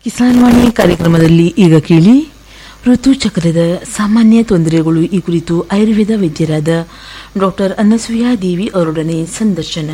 ಕಿಸಾನ್ ವಾಣಿ ಕಾರ್ಯಕ್ರಮದಲ್ಲಿ ಈಗ ಕೇಳಿ ಋತುಚಕ್ರದ ಸಾಮಾನ್ಯ ತೊಂದರೆಗಳು ಈ ಕುರಿತು ಆಯುರ್ವೇದ ವೈದ್ಯರಾದ ಡಾಕ್ಟರ್ ಅನ್ನಸೂಯ ದೇವಿ ಅವರೊಡನೆ ಸಂದರ್ಶನ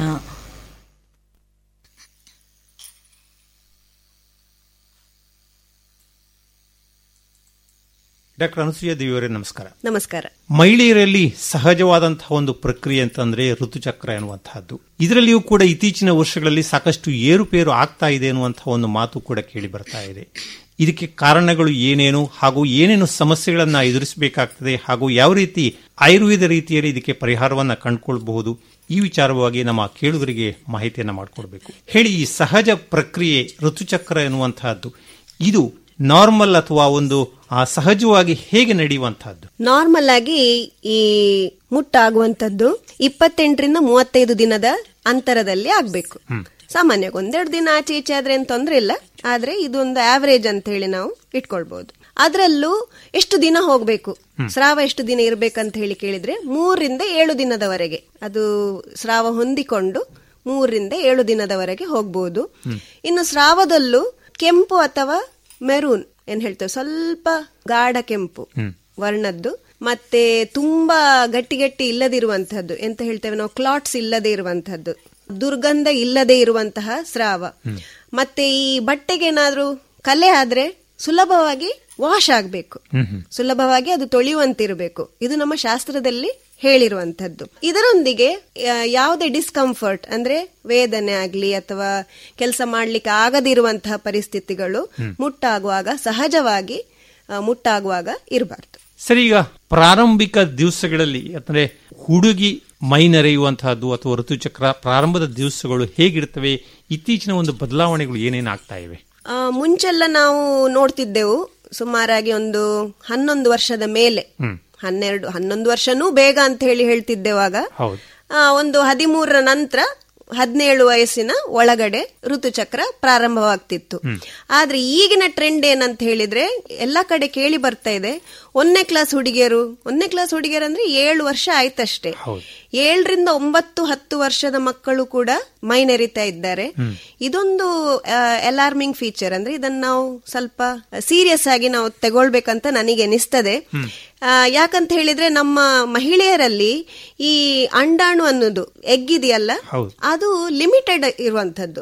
ಡಾಕ್ಟರ್ ಅನಸೂಯ ದೇವಿಯವರೇ ನಮಸ್ಕಾರ ನಮಸ್ಕಾರ ಮಹಿಳೆಯರಲ್ಲಿ ಸಹಜವಾದಂತಹ ಒಂದು ಪ್ರಕ್ರಿಯೆ ಅಂತಂದ್ರೆ ಋತುಚಕ್ರ ಎನ್ನುವಂತಹದ್ದು ಇದರಲ್ಲಿಯೂ ಕೂಡ ಇತ್ತೀಚಿನ ವರ್ಷಗಳಲ್ಲಿ ಸಾಕಷ್ಟು ಏರುಪೇರು ಆಗ್ತಾ ಇದೆ ಎನ್ನುವಂತಹ ಒಂದು ಮಾತು ಕೂಡ ಕೇಳಿ ಬರ್ತಾ ಇದೆ ಇದಕ್ಕೆ ಕಾರಣಗಳು ಏನೇನು ಹಾಗೂ ಏನೇನು ಸಮಸ್ಯೆಗಳನ್ನ ಎದುರಿಸಬೇಕಾಗ್ತದೆ ಹಾಗೂ ಯಾವ ರೀತಿ ಆಯುರ್ವೇದ ರೀತಿಯಲ್ಲಿ ಇದಕ್ಕೆ ಪರಿಹಾರವನ್ನ ಕಂಡುಕೊಳ್ಬಹುದು ಈ ವಿಚಾರವಾಗಿ ನಮ್ಮ ಕೇಳುಗರಿಗೆ ಮಾಹಿತಿಯನ್ನ ಮಾಡಿಕೊಡ್ಬೇಕು ಹೇಳಿ ಈ ಸಹಜ ಪ್ರಕ್ರಿಯೆ ಋತುಚಕ್ರ ಎನ್ನುವಂತಹದ್ದು ಇದು ನಾರ್ಮಲ್ ಅಥವಾ ಒಂದು ಆ, ಸಹಜವಾಗಿ ಹೇಗೆ ನಡೆಯುವಂತಹದ್ದು ನಾರ್ಮಲ್ ಆಗಿ ಈ ಮುಟ್ಟಾಗುವಂತದ್ದು ಇಪ್ಪತ್ತೆಂಟರಿಂದ ಮೂವತ್ತೈದು ದಿನದ ಅಂತರದಲ್ಲಿ ಆಗ್ಬೇಕು ಸಾಮಾನ್ಯವಾಗಿ ಒಂದೆರಡು ದಿನ ಆಚೆ ಈಚೆ ಆದ್ರೆ ಏನ್ ತೊಂದ್ರೆ ಇಲ್ಲ ಆದ್ರೆ ಇದೊಂದು ಆವರೇಜ್ ಅಂತ ಹೇಳಿ ನಾವು ಇಟ್ಕೊಳ್ಬಹುದು ಅದರಲ್ಲೂ ಎಷ್ಟು ದಿನ ಹೋಗ್ಬೇಕು ಸ್ರಾವ ಎಷ್ಟು ದಿನ ಇರ್ಬೇಕಂತ ಹೇಳಿ ಕೇಳಿದ್ರೆ ಮೂರರಿಂದ ಏಳು ದಿನದವರೆಗೆ ಅದು ಸ್ರಾವ ಹೊಂದಿಕೊಂಡು ಮೂರರಿಂದ ಏಳು ದಿನದವರೆಗೆ ಹೋಗ್ಬೋದು ಇನ್ನು ಸ್ರಾವದಲ್ಲೂ ಕೆಂಪು ಅಥವಾ ಮೆರೂನ್ ಏನ್ ಹೇಳ್ತೇವೆ ಸ್ವಲ್ಪ ಗಾಢ ಕೆಂಪು ವರ್ಣದ್ದು ಮತ್ತೆ ತುಂಬಾ ಗಟ್ಟಿ ಗಟ್ಟಿ ಇಲ್ಲದಿರುವಂತಹದ್ದು ಎಂತ ಹೇಳ್ತೇವೆ ನಾವು ಕ್ಲಾಟ್ಸ್ ಇಲ್ಲದೆ ಇರುವಂತಹದ್ದು ದುರ್ಗಂಧ ಇಲ್ಲದೆ ಇರುವಂತಹ ಸ್ರಾವ ಮತ್ತೆ ಈ ಬಟ್ಟೆಗೆ ಏನಾದ್ರೂ ಕಲೆ ಆದ್ರೆ ಸುಲಭವಾಗಿ ವಾಶ್ ಆಗ್ಬೇಕು ಸುಲಭವಾಗಿ ಅದು ತೊಳೆಯುವಂತಿರಬೇಕು ಇದು ನಮ್ಮ ಶಾಸ್ತ್ರದಲ್ಲಿ ಹೇಳಿರುವಂತದ್ದು ಇದರೊಂದಿಗೆ ಆ, ಯಾವುದೇ ಡಿಸ್ಕಂಫರ್ಟ್ ಅಂದ್ರೆ ವೇದನೆ ಆಗ್ಲಿ ಅಥವಾ ಕೆಲಸ ಮಾಡ್ಲಿಕ್ಕೆ ಆಗದಿರುವಂತಹ ಪರಿಸ್ಥಿತಿಗಳು ಮುಟ್ಟಾಗುವಾಗ ಸಹಜವಾಗಿ ಆ, ಮುಟ್ಟಾಗುವಾಗ ಇರಬಾರ್ದು ಸರಿ ಈಗ ಪ್ರಾರಂಭಿಕ ದಿವಸಗಳಲ್ಲಿ ಅಂದ್ರೆ ಹುಡುಗಿ ಮೈ ನೆರೆಯುವಂತಹದ್ದು ಅಥವಾ ಋತುಚಕ್ರ ಪ್ರಾರಂಭದ ದಿವಸಗಳು ಹೇಗಿರ್ತವೆ ಇತ್ತೀಚಿನ ಒಂದು ಬದಲಾವಣೆಗಳು ಏನೇನು ಆಗ್ತಾ ಇವೆ ಆ, ಮುಂಚೆಲ್ಲ ನಾವು ನೋಡ್ತಿದ್ದೆವು ಸುಮಾರಾಗಿ ಒಂದು ಹನ್ನೊಂದು ವರ್ಷದ ಮೇಲೆ ಹನ್ನೆರಡು ಹನ್ನೊಂದು ವರ್ಷನೂ ಬೇಗ ಅಂತ ಹೇಳಿ ಹೇಳ್ತಿದ್ದೆವಾಗ ಹೌದು ಆ, ಒಂದು ಹದಿಮೂರರ ನಂತರ ಹದಿನೇಳು ವಯಸ್ಸಿನ ಒಳಗಡೆ ಋತುಚಕ್ರ ಪ್ರಾರಂಭವಾಗ್ತಿತ್ತು ಆದ್ರೆ ಈಗಿನ ಟ್ರೆಂಡ್ ಏನಂತ ಹೇಳಿದ್ರೆ ಎಲ್ಲಾ ಕಡೆ ಕೇಳಿ ಬರ್ತಾ ಇದೆ ಒಂದನೇ ಕ್ಲಾಸ್ ಹುಡುಗಿಯರು ಒಂದನೇ ಕ್ಲಾಸ್ ಹುಡುಗಿಯರು ಅಂದ್ರೆ ಏಳು ವರ್ಷ ಆಯ್ತಷ್ಟೇ ಏಳರಿಂದ ಒಂಬತ್ತು ಹತ್ತು ವರ್ಷದ ಮಕ್ಕಳು ಕೂಡ ಮೈ ನೆರಿತಾ ಇದ್ದಾರೆ ಇದೊಂದು ಅಲಾರ್ಮಿಂಗ್ ಫೀಚರ್ ಅಂದ್ರೆ ಇದನ್ನ ನಾವು ಸ್ವಲ್ಪ ಸೀರಿಯಸ್ ಆಗಿ ನಾವು ತಗೊಳ್ಬೇಕಂತ ನನಗೆ ಅನಿಸ್ತದೆ ಆ, ಯಾಕಂತ ಹೇಳಿದ್ರೆ ನಮ್ಮ ಮಹಿಳೆಯರಲ್ಲಿ ಈ ಅಂಡಾಣು ಅನ್ನೋದು ಎಗ್ ಇದೆಯಲ್ಲ ಅದು ಲಿಮಿಟೆಡ್ ಇರುವಂತದ್ದು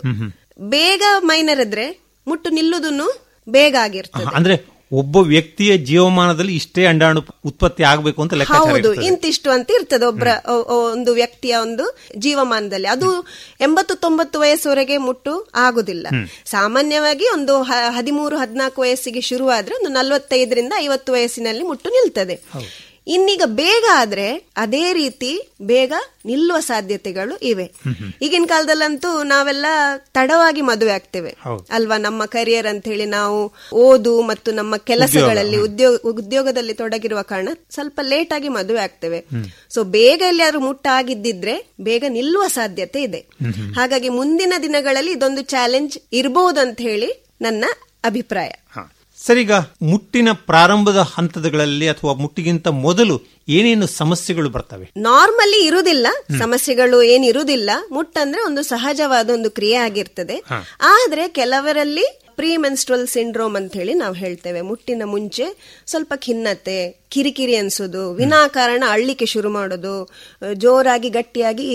ಬೇಗ ಮೈನರಿದ್ರೆ ಮುಟ್ಟು ನಿಲ್ಲುದನ್ನು ಬೇಗ ಆಗಿರ್ತದೆ ಅಂದ್ರೆ ಒಬ್ಬ ವ್ಯಕ್ತಿಯ ಜೀವಮಾನದಲ್ಲಿ ಇಷ್ಟೇ ಅಂಡಾಣು ಉತ್ಪತ್ತಿ ಆಗಬೇಕು ಅಂತ ಲೆಕ್ಕಾಚಾರ ಹೌದು ಇರ್ತದೆ. ಇಂತಿಷ್ಟು ಅಂತ ಇರ್ತದೆ ಒಬ್ಬರ ಒಂದು ವ್ಯಕ್ತಿಯ ಒಂದು ಜೀವಮಾನದಲ್ಲಿ ಅದು ಎಂಬತ್ತು ತೊಂಬತ್ತು ವಯಸ್ಸುವರೆಗೆ ಮುಟ್ಟು ಆಗುದಿಲ್ಲ ಸಾಮಾನ್ಯವಾಗಿ ಒಂದು ಹ- ಹದಿಮೂರು ಹದಿನಾಲ್ಕು ವಯಸ್ಸಿಗೆ ಶುರುವಾದ್ರೆ ಒಂದು ನಲವತ್ತೈದರಿಂದ ಐವತ್ತು ವಯಸ್ಸಿನಲ್ಲಿ ಮುಟ್ಟು ನಿಲ್ತದೆ ಇನ್ನೀಗ ಬೇಗ ಆದ್ರೆ ಅದೇ ರೀತಿ ಬೇಗ ನಿಲ್ಲುವ ಸಾಧ್ಯತೆಗಳು ಇವೆ ಈಗಿನ ಕಾಲದಲ್ಲಂತೂ ನಾವೆಲ್ಲ ತಡವಾಗಿ ಮದುವೆ ಆಗ್ತೇವೆ ಅಲ್ವಾ ನಮ್ಮ ಕರಿಯರ್ ಅಂತ ಹೇಳಿ ನಾವು ಓದು ಮತ್ತು ನಮ್ಮ ಕೆಲಸಗಳಲ್ಲಿ ಉದ್ಯೋಗ ಉದ್ಯೋಗದಲ್ಲಿ ತೊಡಗಿರುವ ಕಾರಣ ಸ್ವಲ್ಪ ಲೇಟ್ ಆಗಿ ಮದುವೆ ಆಗ್ತೇವೆ ಸೊ ಬೇಗ ಎಲ್ಲಿಯಾದ್ರೂ ಮುಟ್ಟ ಆಗಿದ್ದಿದ್ರೆ ಬೇಗ ನಿಲ್ಲುವ ಸಾಧ್ಯತೆ ಇದೆ ಹಾಗಾಗಿ ಮುಂದಿನ ದಿನಗಳಲ್ಲಿ ಇದೊಂದು ಚಾಲೆಂಜ್ ಇರಬಹುದು ಅಂತ ಹೇಳಿ ನನ್ನ ಅಭಿಪ್ರಾಯ ಹ. ಸರಿ ಈಗ ಮುಟ್ಟಿನ ಪ್ರಾರಂಭದ ಹಂತಗಳಲ್ಲಿ ಅಥವಾ ಮುಟ್ಟಿಗಿಂತ ಮೊದಲು ಏನೇನು ಸಮಸ್ಯೆಗಳು ಬರ್ತವೆ ನಾರ್ಮಲಿ ಇರುವುದಿಲ್ಲ ಸಮಸ್ಯೆಗಳು ಏನಿರುವುದಿಲ್ಲ ಮುಟ್ಟಂದ್ರೆ ಒಂದು ಸಹಜವಾದ ಒಂದು ಕ್ರಿಯೆ ಆಗಿರ್ತದೆ ಆದ್ರೆ ಕೆಲವರಲ್ಲಿ ಪ್ರೀ ಮೆನ್ಸ್ಟ್ರಲ್ ಸಿಂಡ್ರೋಮ್ ಅಂತ ಹೇಳಿ ನಾವು ಹೇಳ್ತೇವೆ ಮುಟ್ಟಿನ ಮುಂಚೆ ಸ್ವಲ್ಪ ಖಿನ್ನತೆ ಕಿರಿಕಿರಿ ಅನ್ಸೋದು ವಿನಾಕಾರಣ ಅಳ್ಳಿಕೆ ಶುರು ಮಾಡೋದು ಆ, ಜೋರಾಗಿ ಗಟ್ಟಿಯಾಗಿ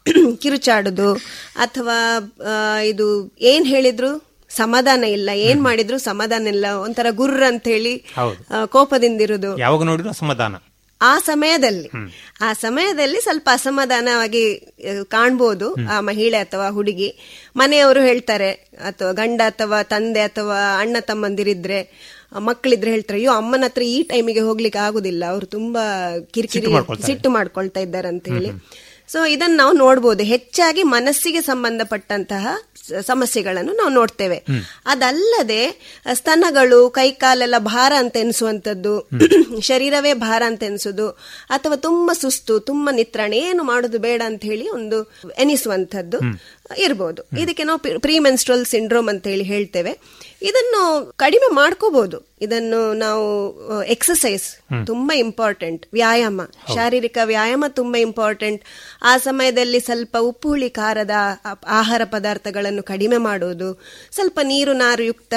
ಕಿರುಚಾಡುದು ಅಥವಾ ಆ, ಇದು ಏನ್ ಹೇಳಿದ್ರು ಸಮಾಧಾನ ಇಲ್ಲ ಏನ್ ಮಾಡಿದ್ರು ಸಮಾಧಾನ ಇಲ್ಲ ಒಂಥರ ಗುರ್ರ ಅಂತ ಹೇಳಿ ಹೌದು. ಆ, ಕೋಪದಿಂದಿರುದು ಯಾವಾಗ ನೋಡಿದ್ರು ಅಸಮಾಧಾನ ಆ ಸಮಯದಲ್ಲಿ ಆ ಸಮಯದಲ್ಲಿ ಸ್ವಲ್ಪ ಅಸಮಾಧಾನವಾಗಿ ಆ, ಕಾಣ್ಬೋದು ಆ ಮಹಿಳೆ ಅಥವಾ ಹುಡುಗಿ ಮನೆಯವರು ಹೇಳ್ತಾರೆ ಅಥವಾ ಗಂಡ ಅಥವಾ ತಂದೆ ಅಥವಾ ಅಣ್ಣ ತಮ್ಮಂದಿರಿದ್ರೆ ಆ, ಮಕ್ಕಳಿದ್ರೆ ಹೇಳ್ತಾರೆ ಅಯ್ಯೋ ಅಮ್ಮನ ಹತ್ರ ಈ ಟೈಮಿಗೆ ಹೋಗ್ಲಿಕ್ಕೆ ಆಗುದಿಲ್ಲ ಅವರು ತುಂಬಾ ಕಿರಿಕಿರಿ ಸಿಟ್ಟು ಮಾಡ್ಕೊಳ್ತಾ ಇದ್ದಾರೆ ಅಂತ ಹೇಳಿ ಸೊ ಇದನ್ನ ನಾವು ನೋಡ್ಬೋದು ಹೆಚ್ಚಾಗಿ ಮನಸ್ಸಿಗೆ ಸಂಬಂಧಪಟ್ಟಂತಹ ಸ- ಸಮಸ್ಯೆಗಳನ್ನು ನಾವು ನೋಡ್ತೇವೆ ಅದಲ್ಲದೆ ಸ್ತನಗಳು ಕೈಕಾಲೆಲ್ಲ ಭಾರ ಅಂತ ಎನಿಸುವಂತದ್ದು ಶರೀರವೇ ಭಾರ ಅಂತ ಎನಿಸೋದು ಅಥವಾ ತುಂಬಾ ಸುಸ್ತು ತುಂಬಾ ನಿತ್ರಾಣ ಏನು ಮಾಡೋದು ಬೇಡ ಅಂತ ಹೇಳಿ ಒಂದು ಎನಿಸುವಂತದ್ದು ಇರ್ಬೋದು ಇದಕ್ಕೆ ನಾವು ಪ್ರೀ ಮೆನ್ಸ್ಟ್ರಲ್ ಸಿಂಡ್ರೋಮ್ ಅಂತ ಹೇಳಿ ಹೇಳ್ತೇವೆ ಇದನ್ನು ಕಡಿಮೆ ಮಾಡ್ಕೋಬಹುದು ಇದನ್ನು ನಾವು ಎಕ್ಸಸೈಸ್ ತುಂಬಾ ಇಂಪಾರ್ಟೆಂಟ್ ವ್ಯಾಯಾಮ ಶಾರೀರಿಕ ವ್ಯಾಯಾಮ ತುಂಬಾ ಇಂಪಾರ್ಟೆಂಟ್ ಆ ಸಮಯದಲ್ಲಿ ಸ್ವಲ್ಪ ಉಪ್ಪು ಹುಳಿ ಖಾರದ ಆ- ಆಹಾರ ಪದಾರ್ಥಗಳನ್ನು ಕಡಿಮೆ ಮಾಡುವುದು ಸ್ವಲ್ಪ ನೀರು ನಾರು ಯುಕ್ತ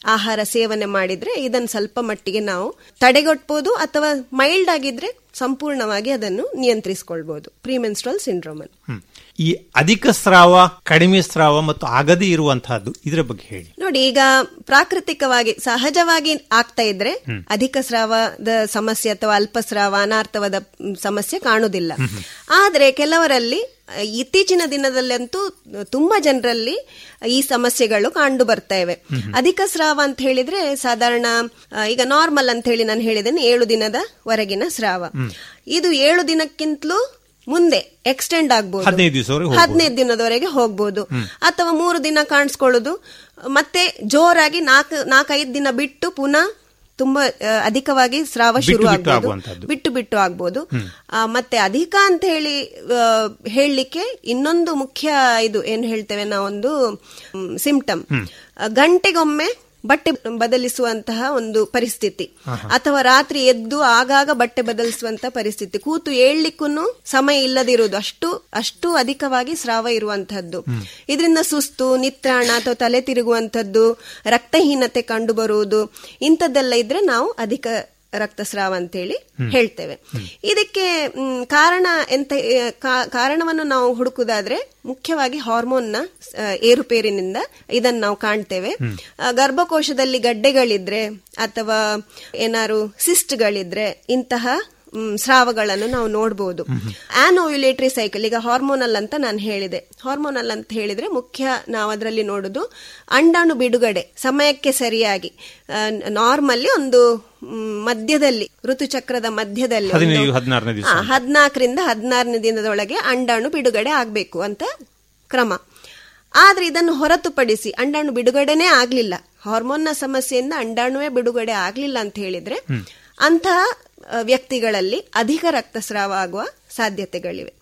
ಆಹಾರ ಸೇವನೆ ಮಾಡಿದ್ರೆ ಇದನ್ನು ಸ್ವಲ್ಪ ಮಟ್ಟಿಗೆ ನಾವು ತಡೆಗಟ್ಟಬಹುದು ಅಥವಾ ಮೈಲ್ಡ್ ಆಗಿದ್ರೆ ಸಂಪೂರ್ಣವಾಗಿ ಅದನ್ನು ನಿಯಂತ್ರಿಸಿಕೊಳ್ಬಹುದು ಪ್ರಿಮೆನ್ಸ್ಟ್ರಲ್ ಸಿಂಡ್ರೋಮ್ ಅನ್ನು ಹ್ಮ್. ಈ ಅಧಿಕ ಸ್ರಾವ ಕಡಿಮೆ ಸ್ರಾವ ಮತ್ತು ಆಗದೇ ಇರುವಂತಹದ್ದು ಇದರ ಬಗ್ಗೆ ಹೇಳಿ ನೋಡಿ ಈಗ ಪ್ರಾಕೃತಿಕವಾಗಿ ಸಹಜವಾಗಿ ಆಗ್ತಾ ಇದ್ರೆ ಅಧಿಕ ಸ್ರಾವದ ಸಮಸ್ಯೆ ಅಥವಾ ಅಲ್ಪಸ್ರಾವ ಅನಾರ್ಥವಾದ ಮ್, ಸಮಸ್ಯೆ ಕಾಣುವುದಿಲ್ಲ ಆದ್ರೆ ಕೆಲವರಲ್ಲಿ ಅ, ಇತ್ತೀಚಿನ ದಿನದಲ್ಲಂತೂ ತುಂಬಾ ಜನರಲ್ಲಿ ಈ ಸಮಸ್ಯೆಗಳು ಕಂಡು ಬರ್ತಾ ಇವೆ ಅಧಿಕ ಸ್ರಾವ ಅಂತ ಹೇಳಿದ್ರೆ ಸಾಧಾರಣ ಆ, ಈಗ ನಾರ್ಮಲ್ ಅಂತ ಹೇಳಿ ನಾನು ಹೇಳಿದ್ದೇನೆ ಏಳು ದಿನದ ವರೆಗಿನ ಸ್ರಾವ ಇದು ಏಳು ದಿನಕ್ಕಿಂತಲೂ ಮುಂದೆ ಎಕ್ಸ್ಟೆಂಡ್ ಆಗ್ಬಹುದು ಹದಿನೈದು ದಿವಸವರೆಗೆ ಹೋಗ್ಬೋದು. ಹದಿನೈದು ದಿನದವರೆಗೆ ಹೋಗ್ಬೋದು ಅಥವಾ ಮೂರು ದಿನ ಕಾಣಿಸ್ಕೊಳ್ಳೋದು ಮತ್ತೆ ಜೋರಾಗಿ ನಾಲ್ಕು ನಾಲ್ಕೈದು ದಿನ ಬಿಟ್ಟು ಪುನಃ ತುಂಬಾ ಆ, ಅಧಿಕವಾಗಿ ಸ್ರಾವ ಬಿಟ್ಟು ಶುರು ಬಿಟ್ಟು ಆಗ್ಬೋದು ಆಗುವಂತದ್ದು. ಬಿಟ್ಟು ಬಿಟ್ಟು ಆಗ್ಬೋದು ಆ, ಮತ್ತೆ ಅಧಿಕ ಅಂತ ಹೇಳಿ ಆ, ಹೇಳಲಿಕ್ಕೆ ಇನ್ನೊಂದು ಮುಖ್ಯ ಇದು ಏನ್ ಹೇಳ್ತೇವೆ ನಾವೊಂದು ಸಿಂಪ್ಟಮ್ ಗಂಟೆಗೊಮ್ಮೆ ಬಟ್ಟೆ ಬದಲಿಸುವಂತಹ ಒಂದು ಪರಿಸ್ಥಿತಿ ಅಥವಾ ರಾತ್ರಿ ಎದ್ದು ಆಗಾಗ ಬಟ್ಟೆ ಬದಲಿಸುವಂತಹ ಪರಿಸ್ಥಿತಿ ಕೂತು ಏಳ್ಲಿಕ್ಕೂ ಸಮಯ ಇಲ್ಲದಿರುವುದು ಅಷ್ಟು ಅಷ್ಟು ಅಧಿಕವಾಗಿ ಸ್ರಾವ ಇರುವಂತಹದ್ದು ಇದರಿಂದ ಸುಸ್ತು ನಿತ್ರಾಣ ಅಥವಾ ತಲೆ ತಿರುಗುವಂತದ್ದು ರಕ್ತಹೀನತೆ ಕಂಡು ಬರುವುದು ಇಂಥದ್ದೆಲ್ಲ ಇದ್ರೆ ನಾವು ಅಧಿಕ ರಕ್ತಸ್ರಾವ ಅಂತೇಳಿ ಹೇಳ್ತೇವೆ ಇದಕ್ಕೆ ಮ್, ಕಾರಣ ಎಂತ ಆ, ಕಾ- ಕಾರಣವನ್ನು ನಾವು ಹುಡುಕುದಾದ್ರೆ ಮುಖ್ಯವಾಗಿ ಹಾರ್ಮೋನ್ನ ಆ, ಏರುಪೇರಿನಿಂದ ಇದನ್ನು ನಾವು ಕಾಣ್ತೇವೆ ಆ, ಗರ್ಭಕೋಶದಲ್ಲಿ ಗಡ್ಡೆಗಳಿದ್ರೆ ಅಥವಾ ಏನಾರು ಸಿಸ್ಟ್ಗಳಿದ್ರೆ ಇಂತಹ ಮ್, ಸ್ರಾವಗಳನ್ನು ನಾವು ನೋಡಬಹುದು ಆನೋವ್ಯುಲೇಟರಿ ಸೈಕಲ್ ಈಗ ಹಾರ್ಮೋನಲ್ ಅಂತ ನಾನು ಹೇಳಿದೆ ಹಾರ್ಮೋನಲ್ ಅಂತ ಹೇಳಿದ್ರೆ ಮುಖ್ಯ ನಾವು ಅದರಲ್ಲಿ ನೋಡುದು ಅಂಡಾಣು ಬಿಡುಗಡೆ ಸಮಯಕ್ಕೆ ಸರಿಯಾಗಿ ನಾರ್ಮಲ್ಲಿ ಒಂದು ಮ್, ಮಧ್ಯದಲ್ಲಿ ಋತುಚಕ್ರದ ಮಧ್ಯದಲ್ಲಿ ಒಂದು- ಹದಿನೈದು ಹದಿನಾರನೇ ದಿವಸ ಹಾ, ಹದ್ನಾಲ್ಕರಿಂದ ಹದಿನಾರನೇ ದಿನದೊಳಗೆ ಅಂಡಾಣು ಬಿಡುಗಡೆ ಆಗಬೇಕು ಅಂತ ಕ್ರಮ ಆದ್ರೆ ಇದನ್ನು ಹೊರತುಪಡಿಸಿ ಅಂಡಾಣು ಬಿಡುಗಡೆನೇ ಆಗ್ಲಿಲ್ಲ ಹಾರ್ಮೋನ್ನ ಸಮಸ್ಯೆಯಿಂದ ಅಂಡಾಣುವೇ ಬಿಡುಗಡೆ ಆಗ್ಲಿಲ್ಲ ಅಂತ ಹೇಳಿದ್ರೆ ಅಂತಹ ಆ, ವ್ಯಕ್ತಿಗಳಲ್ಲಿ ಅಧಿಕ ರಕ್ತಸ್ರಾವ ಆಗುವ ಸಾಧ್ಯತೆಗಳಿವೆ